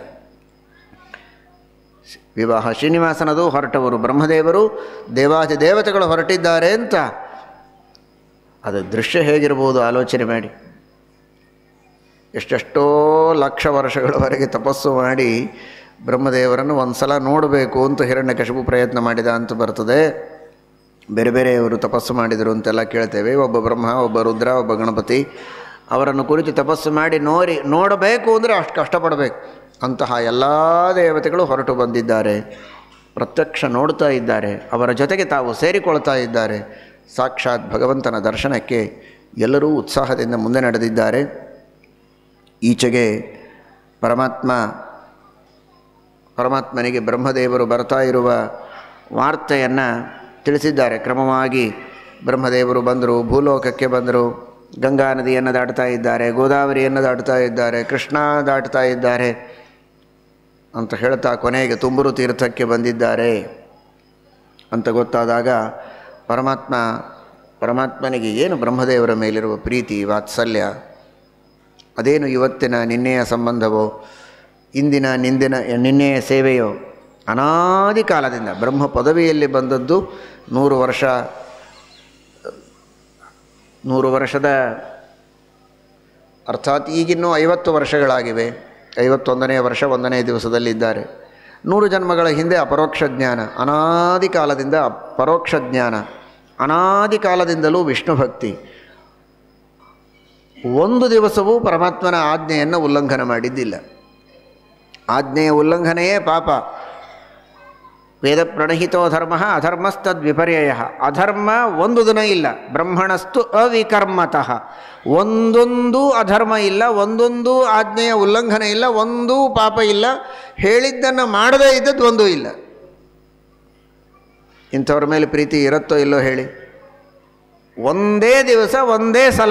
ವಿವಾಹ ಶ್ರೀನಿವಾಸನದು ಹೊರಟವರು ಬ್ರಹ್ಮದೇವರು ದೇವಾದಿ ದೇವತೆಗಳು ಹೊರಟಿದ್ದಾರೆ ಅಂತ ಅದು ದೃಶ್ಯ ಹೇಗಿರ್ಬೋದು ಆಲೋಚನೆ ಮಾಡಿ ಎಷ್ಟೆಷ್ಟೋ ಲಕ್ಷ ವರ್ಷಗಳವರೆಗೆ ತಪಸ್ಸು ಮಾಡಿ ಬ್ರಹ್ಮದೇವರನ್ನು ಒಂದು ಸಲ ನೋಡಬೇಕು ಅಂತ ಹಿರಣ್ಯಕಶಿಪು ಪ್ರಯತ್ನ ಮಾಡಿದ ಅಂತ ಬರ್ತದೆ ಬೇರೆ ಬೇರೆಯವರು ತಪಸ್ಸು ಮಾಡಿದರು ಅಂತೆಲ್ಲ ಕೇಳ್ತೇವೆ ಒಬ್ಬ ಬ್ರಹ್ಮ ಒಬ್ಬ ರುದ್ರ ಒಬ್ಬ ಗಣಪತಿ ಅವರನ್ನು ಕುರಿತು ತಪಸ್ಸು ಮಾಡಿ ನೋಡಿ ನೋಡಬೇಕು ಅಂದರೆ ಅಷ್ಟು ಕಷ್ಟಪಡಬೇಕು ಅಂತಹ ಎಲ್ಲ ದೇವತೆಗಳು ಹೊರಟು ಬಂದಿದ್ದಾರೆ ಪ್ರತ್ಯಕ್ಷ ನೋಡ್ತಾ ಇದ್ದಾರೆ ಅವರ ಜೊತೆಗೆ ತಾವು ಸೇರಿಕೊಳ್ತಾ ಇದ್ದಾರೆ ಸಾಕ್ಷಾತ್ ಭಗವಂತನ ದರ್ಶನಕ್ಕೆ ಎಲ್ಲರೂ ಉತ್ಸಾಹದಿಂದ ಮುಂದೆ ನಡೆದಿದ್ದಾರೆ ಈಚೆಗೆ ಪರಮಾತ್ಮ ಪರಮಾತ್ಮನಿಗೆ ಬ್ರಹ್ಮದೇವರು ಬರ್ತಾ ಇರುವ ವಾರ್ತೆಯನ್ನು ತಿಳಿಸಿದ್ದಾರೆ ಕ್ರಮವಾಗಿ ಬ್ರಹ್ಮದೇವರು ಬಂದರು ಭೂಲೋಕಕ್ಕೆ ಬಂದರು ಗಂಗಾ ನದಿಯನ್ನು ದಾಟ್ತಾ ಇದ್ದಾರೆ ಗೋದಾವರಿಯನ್ನು ದಾಟ್ತಾ ಇದ್ದಾರೆ ಕೃಷ್ಣ ದಾಟ್ತಾ ಇದ್ದಾರೆ ಅಂತ ಹೇಳ್ತಾ ಕೊನೆಗೆ ತುಂಬುರು ತೀರ್ಥಕ್ಕೆ ಬಂದಿದ್ದಾರೆ ಅಂತ ಗೊತ್ತಾದಾಗ ಪರಮಾತ್ಮ ಪರಮಾತ್ಮನಿಗೆ ಏನು ಬ್ರಹ್ಮದೇವರ ಮೇಲಿರುವ ಪ್ರೀತಿ ವಾತ್ಸಲ್ಯ ಅದೇನು ಇವತ್ತಿನ ನಿನ್ನೆಯ ಸಂಬಂಧವೋ ಇಂದಿನ ನಿಂದಿನ ನಿನ್ನೆಯ ಸೇವೆಯೋ ಅನಾದಿ ಕಾಲದಿಂದ ಬ್ರಹ್ಮ ಪದವಿಯಲ್ಲಿ ಬಂದದ್ದು ನೂರು ವರ್ಷ ನೂರು ವರ್ಷದ ಅರ್ಥಾತ್ ಈಗಿನ್ನೂ ಐವತ್ತು ವರ್ಷಗಳಾಗಿವೆ ಐವತ್ತೊಂದನೇ ವರ್ಷ ಒಂದನೇ ದಿವಸದಲ್ಲಿದ್ದಾರೆ ನೂರು ಜನ್ಮಗಳ ಹಿಂದೆ ಅಪರೋಕ್ಷ ಜ್ಞಾನ ಅನಾದಿ ಕಾಲದಿಂದ ಪರೋಕ್ಷ ಜ್ಞಾನ ಅನಾದಿ ಕಾಲದಿಂದಲೂ ವಿಷ್ಣು ಭಕ್ತಿ ಒಂದು ದಿವಸವೂ ಪರಮಾತ್ಮನ ಆಜ್ಞೆಯನ್ನು ಉಲ್ಲಂಘನೆ ಮಾಡಿದ್ದಿಲ್ಲ ಆಜ್ಞೆಯ ಉಲ್ಲಂಘನೆಯೇ ಪಾಪ ವೇದ ಪ್ರಣಹಿತೋ ಧರ್ಮ ಅಧರ್ಮಸ್ತದ್ ವಿಪರ್ಯಯ ಅಧರ್ಮ ಒಂದು ದಿನ ಇಲ್ಲ ಬ್ರಹ್ಮಣಸ್ತು ಅವಿಕರ್ಮತಃ ಒಂದೊಂದು ಅಧರ್ಮ ಇಲ್ಲ ಒಂದೊಂದು ಆಜ್ಞೆಯ ಉಲ್ಲಂಘನೆ ಇಲ್ಲ ಒಂದೂ ಪಾಪ ಇಲ್ಲ ಹೇಳಿದ್ದನ್ನು ಮಾಡದೇ ಇದ್ದದ್ದು ಒಂದೂ ಇಲ್ಲ ಇಂಥವ್ರ ಮೇಲೆ ಪ್ರೀತಿ ಇರುತ್ತೋ ಇಲ್ಲೋ ಹೇಳಿ ಒಂದೇ ದಿವಸ ಒಂದೇ ಸಲ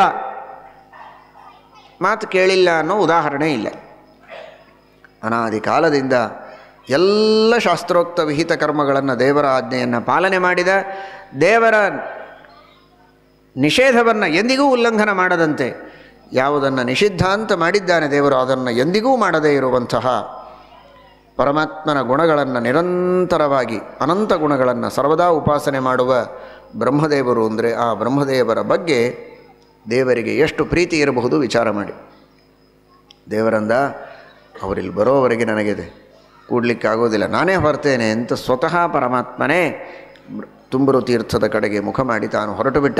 ಮಾತು ಕೇಳಿಲ್ಲ ಅನ್ನೋ ಉದಾಹರಣೆ ಇಲ್ಲ ಅನಾದಿ ಕಾಲದಿಂದ ಎಲ್ಲ ಶಾಸ್ತ್ರೋಕ್ತ ವಿಹಿತ ಕರ್ಮಗಳನ್ನು ದೇವರ ಆಜ್ಞೆಯನ್ನು ಪಾಲನೆ ಮಾಡಿದ ದೇವರ ನಿಷೇಧವನ್ನು ಎಂದಿಗೂ ಉಲ್ಲಂಘನ ಮಾಡದಂತೆ ಯಾವುದನ್ನು ನಿಷಿದ್ಧ ಅಂತ ಮಾಡಿದ್ದಾನೆ ದೇವರು ಅದನ್ನು ಎಂದಿಗೂ ಮಾಡದೇ ಇರುವಂತಹ ಪರಮಾತ್ಮನ ಗುಣಗಳನ್ನು ನಿರಂತರವಾಗಿ ಅನಂತ ಗುಣಗಳನ್ನು ಸರ್ವದಾ ಉಪಾಸನೆ ಮಾಡುವ ಬ್ರಹ್ಮದೇವರು ಅಂದರೆ ಆ ಬ್ರಹ್ಮದೇವರ ಬಗ್ಗೆ ದೇವರಿಗೆ ಎಷ್ಟು ಪ್ರೀತಿ ಇರಬಹುದು ವಿಚಾರ ಮಾಡಿ ದೇವರಂದ ಅವರಿಲ್ಲಿ ಬರೋವರೆಗೆ ನನಗಿದೆ ಕೂಡಲಿಕ್ಕೆ ಆಗೋದಿಲ್ಲ ನಾನೇ ಹೊರ್ತೇನೆ ಅಂತ ಸ್ವತಃ ಪರಮಾತ್ಮನೇ ತುಂಬರು ತೀರ್ಥದ ಕಡೆಗೆ ಮುಖ ಮಾಡಿ ತಾನು ಹೊರಟು ಬಿಟ್ಟ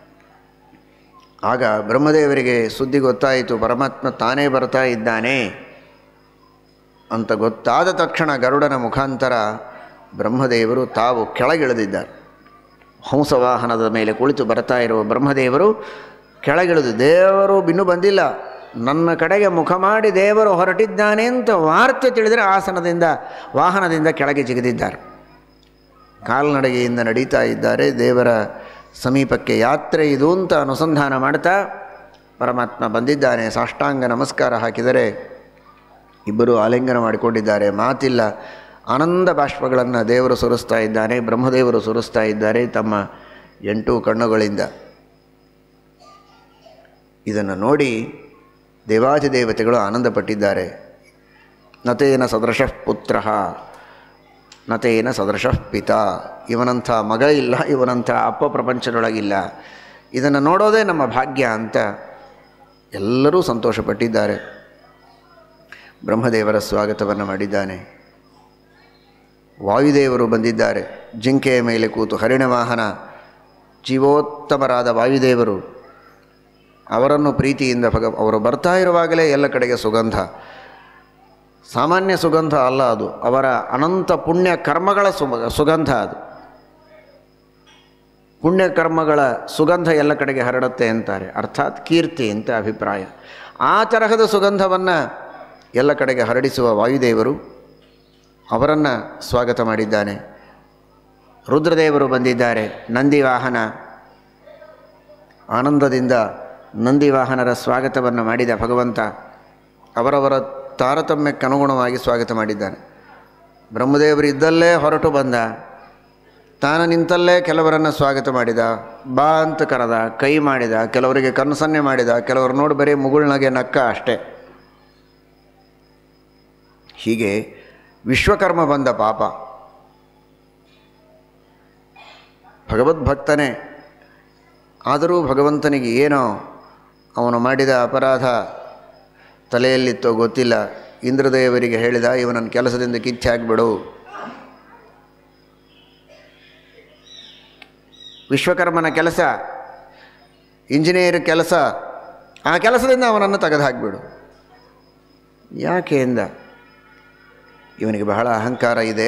ಆಗ ಬ್ರಹ್ಮದೇವರಿಗೆ ಸುದ್ದಿ ಗೊತ್ತಾಯಿತು ಪರಮಾತ್ಮ ತಾನೇ ಬರ್ತಾ ಇದ್ದಾನೆ ಅಂತ ಗೊತ್ತಾದ ತಕ್ಷಣ ಗರುಡನ ಮುಖಾಂತರ ಬ್ರಹ್ಮದೇವರು ತಾವು ಕೆಳಗಿಳಿದಿದ್ದಾರೆ ಹಂಸವಾಹನದ ಮೇಲೆ ಕುಳಿತು ಬರ್ತಾ ಇರುವ ಬ್ರಹ್ಮದೇವರು ಕೆಳಗಿಳಿದು ದೇವರು ಇನ್ನೂ ಬಂದಿಲ್ಲ ನನ್ನ ಕಡೆಗೆ ಮುಖ ಮಾಡಿ ದೇವರು ಹೊರಟಿದ್ದಾನೆ ಅಂತ ವಾರ್ತೆ ತಿಳಿದರೆ ಆಸನದಿಂದ ವಾಹನದಿಂದ ಕೆಳಗೆ ಜಿಗಿದಿದ್ದಾರೆ ಕಾಲ್ನಡಿಗೆಯಿಂದ ನಡೀತಾ ಇದ್ದಾರೆ ದೇವರ ಸಮೀಪಕ್ಕೆ ಯಾತ್ರೆ ಇದು ಅಂತ ಅನುಸಂಧಾನ ಮಾಡ್ತಾ ಪರಮಾತ್ಮ ಬಂದಿದ್ದಾನೆ ಸಾಷ್ಟಾಂಗ ನಮಸ್ಕಾರ ಹಾಕಿದರೆ ಇಬ್ಬರು ಆಲಿಂಗನ ಮಾಡಿಕೊಂಡಿದ್ದಾರೆ ಮಾತಿಲ್ಲ ಆನಂದ ಬಾಷ್ಪಗಳನ್ನು ದೇವರು ಸುರಿಸ್ತಾ ಇದ್ದಾನೆ ಬ್ರಹ್ಮದೇವರು ಸುರಿಸ್ತಾ ಇದ್ದಾರೆ ತಮ್ಮ ಎಂಟು ಕಣ್ಣುಗಳಿಂದ ಇದನ್ನು ನೋಡಿ ದೇವಾಧಿದೇವತೆಗಳು ಆನಂದಪಟ್ಟಿದ್ದಾರೆ ನತೇನ ಸದೃಶಃ ಪುತ್ರ ನತೇನ ಸದೃಶಃ ಪಿತಾ ಇವನಂಥ ಮಗ ಇಲ್ಲ ಇವನಂಥ ಅಪ್ಪ ಪ್ರಪಂಚದೊಳಗಿಲ್ಲ ಇದನ್ನು ನೋಡೋದೇ ನಮ್ಮ ಭಾಗ್ಯ ಅಂತ ಎಲ್ಲರೂ ಸಂತೋಷಪಟ್ಟಿದ್ದಾರೆ ಬ್ರಹ್ಮದೇವರ ಸ್ವಾಗತವನ್ನು ಮಾಡಿದ್ದಾನೆ ವಾಯುದೇವರು ಬಂದಿದ್ದಾರೆ ಜಿಂಕೆಯ ಮೇಲೆ ಕೂತು ಹರಿಣ ವಾಹನ ಜೀವೋತ್ತಮರಾದ ವಾಯುದೇವರು ಅವರನ್ನು ಪ್ರೀತಿಯಿಂದ ಭಗ ಅವರು ಬರ್ತಾ ಇರುವಾಗಲೇ ಎಲ್ಲ ಕಡೆಗೆ ಸುಗಂಧ ಸಾಮಾನ್ಯ ಸುಗಂಧ ಅಲ್ಲ ಅದು ಅವರ ಅನಂತ ಪುಣ್ಯ ಕರ್ಮಗಳ ಸುಮ ಸುಗಂಧ ಅದು ಪುಣ್ಯ ಕರ್ಮಗಳ ಸುಗಂಧ ಎಲ್ಲ ಕಡೆಗೆ ಹರಡುತ್ತೆ ಅಂತಾರೆ ಅರ್ಥಾತ್ ಕೀರ್ತಿ ಅಂತ ಅಭಿಪ್ರಾಯ ಆ ತರಹದ ಸುಗಂಧವನ್ನು ಎಲ್ಲ ಕಡೆಗೆ ಹರಡಿಸುವ ವಾಯುದೇವರು ಅವರನ್ನು ಸ್ವಾಗತ ಮಾಡಿದ್ದಾನೆ ರುದ್ರದೇವರು ಬಂದಿದ್ದಾರೆ ನಂದಿ ವಾಹನ ಆನಂದದಿಂದ ನಂದಿ ವಾಹನರ ಸ್ವಾಗತವನ್ನು ಮಾಡಿದ ಭಗವಂತ ಅವರವರ ತಾರತಮ್ಯಕ್ಕೆ ಅನುಗುಣವಾಗಿ ಸ್ವಾಗತ ಮಾಡಿದ್ದಾನೆ ಬ್ರಹ್ಮದೇವರು ಇದ್ದಲ್ಲೇ ಹೊರಟು ಬಂದ ತಾನು ನಿಂತಲ್ಲೇ ಕೆಲವರನ್ನು ಸ್ವಾಗತ ಮಾಡಿದ ಬಾ ಅಂತ ಕರೆದ ಕೈ ಮಾಡಿದ ಕೆಲವರಿಗೆ ಕನಸನ್ನೆ ಮಾಡಿದ ಕೆಲವರು ನೋಡಿ ಬರೀ ಮುಗುಳ್ನಗೆ ನಕ್ಕ ಅಷ್ಟೇ ಹೀಗೆ ವಿಶ್ವಕರ್ಮ ಬಂದ ಪಾಪ ಭಗವದ್ಭಕ್ತನೇ ಆದರೂ ಭಗವಂತನಿಗೆ ಏನೋ ಅವನು ಮಾಡಿದ ಅಪರಾಧ ತಲೆಯಲ್ಲಿತ್ತೋ ಗೊತ್ತಿಲ್ಲ ಇಂದ್ರದೇವರಿಗೆ ಹೇಳಿದ ಇವನನ್ನು ಕೆಲಸದಿಂದ ಕಿಚ್ಚಿ ಹಾಕಿಬಿಡು ವಿಶ್ವಕರ್ಮನ ಕೆಲಸ ಇಂಜಿನಿಯರ್ ಕೆಲಸ ಆ ಕೆಲಸದಿಂದ ಅವನನ್ನು ತೆಗೆದು ಹಾಕಿಬಿಡು ಯಾಕೆ ಎಂದ ಇವನಿಗೆ ಬಹಳ ಅಹಂಕಾರ ಇದೆ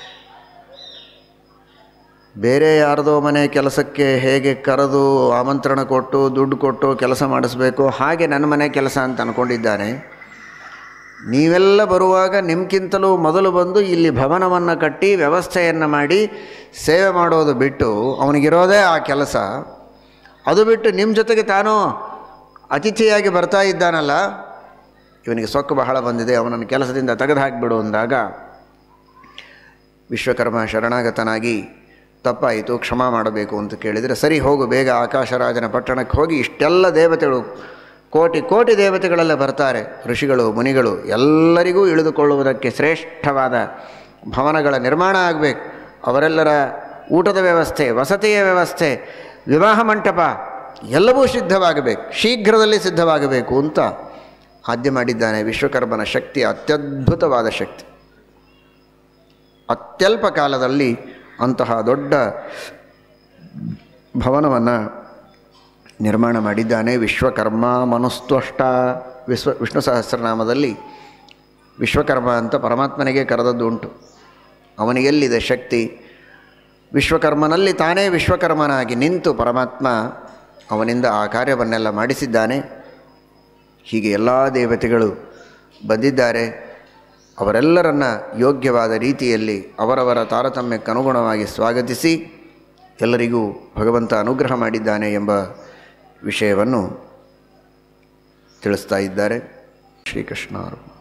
ಬೇರೆ ಯಾರದೋ ಮನೆ ಕೆಲಸಕ್ಕೆ ಹೇಗೆ ಕರೆದು ಆಮಂತ್ರಣ ಕೊಟ್ಟು ದುಡ್ಡು ಕೊಟ್ಟು ಕೆಲಸ ಮಾಡಿಸ್ಬೇಕು ಹಾಗೆ ನನ್ನ ಮನೆ ಕೆಲಸ ಅಂತ ಅಂದ್ಕೊಂಡಿದ್ದಾನೆ ನೀವೆಲ್ಲ ಬರುವಾಗ ನಿಮ್ಗಿಂತಲೂ ಮೊದಲು ಬಂದು ಇಲ್ಲಿ ಭವನವನ್ನು ಕಟ್ಟಿ ವ್ಯವಸ್ಥೆಯನ್ನು ಮಾಡಿ ಸೇವೆ ಮಾಡೋದು ಬಿಟ್ಟು ಅವನಿಗಿರೋದೇ ಆ ಕೆಲಸ ಅದು ಬಿಟ್ಟು ನಿಮ್ಮ ಜೊತೆಗೆ ತಾನು ಅತಿಥಿಯಾಗಿ ಬರ್ತಾ ಇದ್ದಾನಲ್ಲ ಇವನಿಗೆ ಸೊಕ್ಕು ಬಹಳ ಬಂದಿದೆ ಅವನನ್ನು ಕೆಲಸದಿಂದ ತೆಗೆದು ಹಾಕಿಬಿಡು ಅಂದಾಗ ವಿಶ್ವಕರ್ಮ ಶರಣಾಗತನಾಗಿ ತಪ್ಪಾಯಿತು ಕ್ಷಮಾ ಮಾಡಬೇಕು ಅಂತ ಕೇಳಿದರೆ ಸರಿ ಹೋಗು ಬೇಗ ಆಕಾಶರಾಜನ ಪಟ್ಟಣಕ್ಕೆ ಹೋಗಿ ಇಷ್ಟೆಲ್ಲ ದೇವತೆಗಳು ಕೋಟಿ ಕೋಟಿ ದೇವತೆಗಳೆಲ್ಲ ಬರ್ತಾರೆ ಋಷಿಗಳು ಮುನಿಗಳು ಎಲ್ಲರಿಗೂ ಇಳಿದುಕೊಳ್ಳುವುದಕ್ಕೆ ಶ್ರೇಷ್ಠವಾದ ಭವನಗಳ ನಿರ್ಮಾಣ ಆಗಬೇಕು ಅವರೆಲ್ಲರ ಊಟದ ವ್ಯವಸ್ಥೆ ವಸತಿಯ ವ್ಯವಸ್ಥೆ ವಿವಾಹ ಮಂಟಪ ಎಲ್ಲವೂ ಸಿದ್ಧವಾಗಬೇಕು ಶೀಘ್ರದಲ್ಲಿ ಸಿದ್ಧವಾಗಬೇಕು ಅಂತ ಆದ್ಯ ಮಾಡಿದ್ದಾನೆ ವಿಶ್ವಕರ್ಮನ ಶಕ್ತಿ ಅತ್ಯದ್ಭುತವಾದ ಶಕ್ತಿ ಅತ್ಯಲ್ಪ ಕಾಲದಲ್ಲಿ ಅಂತಹ ದೊಡ್ಡ ಭವನವನ್ನು ನಿರ್ಮಾಣ ಮಾಡಿದ್ದಾನೆ ವಿಶ್ವಕರ್ಮ ಮನುಸ್ತ್ವಷ್ಟ ವಿಶ್ವ ವಿಷ್ಣು ಸಹಸ್ರನಾಮದಲ್ಲಿ ವಿಶ್ವಕರ್ಮ ಅಂತ ಪರಮಾತ್ಮನಿಗೆ ಕರೆದದ್ದು ಉಂಟು ಅವನಿಗೆಲ್ಲಿದೆ ಶಕ್ತಿ ವಿಶ್ವಕರ್ಮನಲ್ಲಿ ತಾನೇ ವಿಶ್ವಕರ್ಮನಾಗಿ ನಿಂತು ಪರಮಾತ್ಮ ಅವನಿಂದ ಆ ಕಾರ್ಯವನ್ನೆಲ್ಲ ಮಾಡಿಸಿದ್ದಾನೆ ಹೀಗೆ ಎಲ್ಲ ದೇವತೆಗಳು ಬಂದಿದ್ದಾರೆ ಅವರೆಲ್ಲರನ್ನ ಯೋಗ್ಯವಾದ ರೀತಿಯಲ್ಲಿ ಅವರವರ ತಾರತಮ್ಯಕ್ಕನುಗುಣವಾಗಿ ಸ್ವಾಗತಿಸಿ ಎಲ್ಲರಿಗೂ ಭಗವಂತ ಅನುಗ್ರಹ ಮಾಡಿದ್ದಾನೆ ಎಂಬ ವಿಷಯವನ್ನು ತಿಳಿಸ್ತಾ ಇದ್ದಾರೆ ಶ್ರೀಕೃಷ್ಣ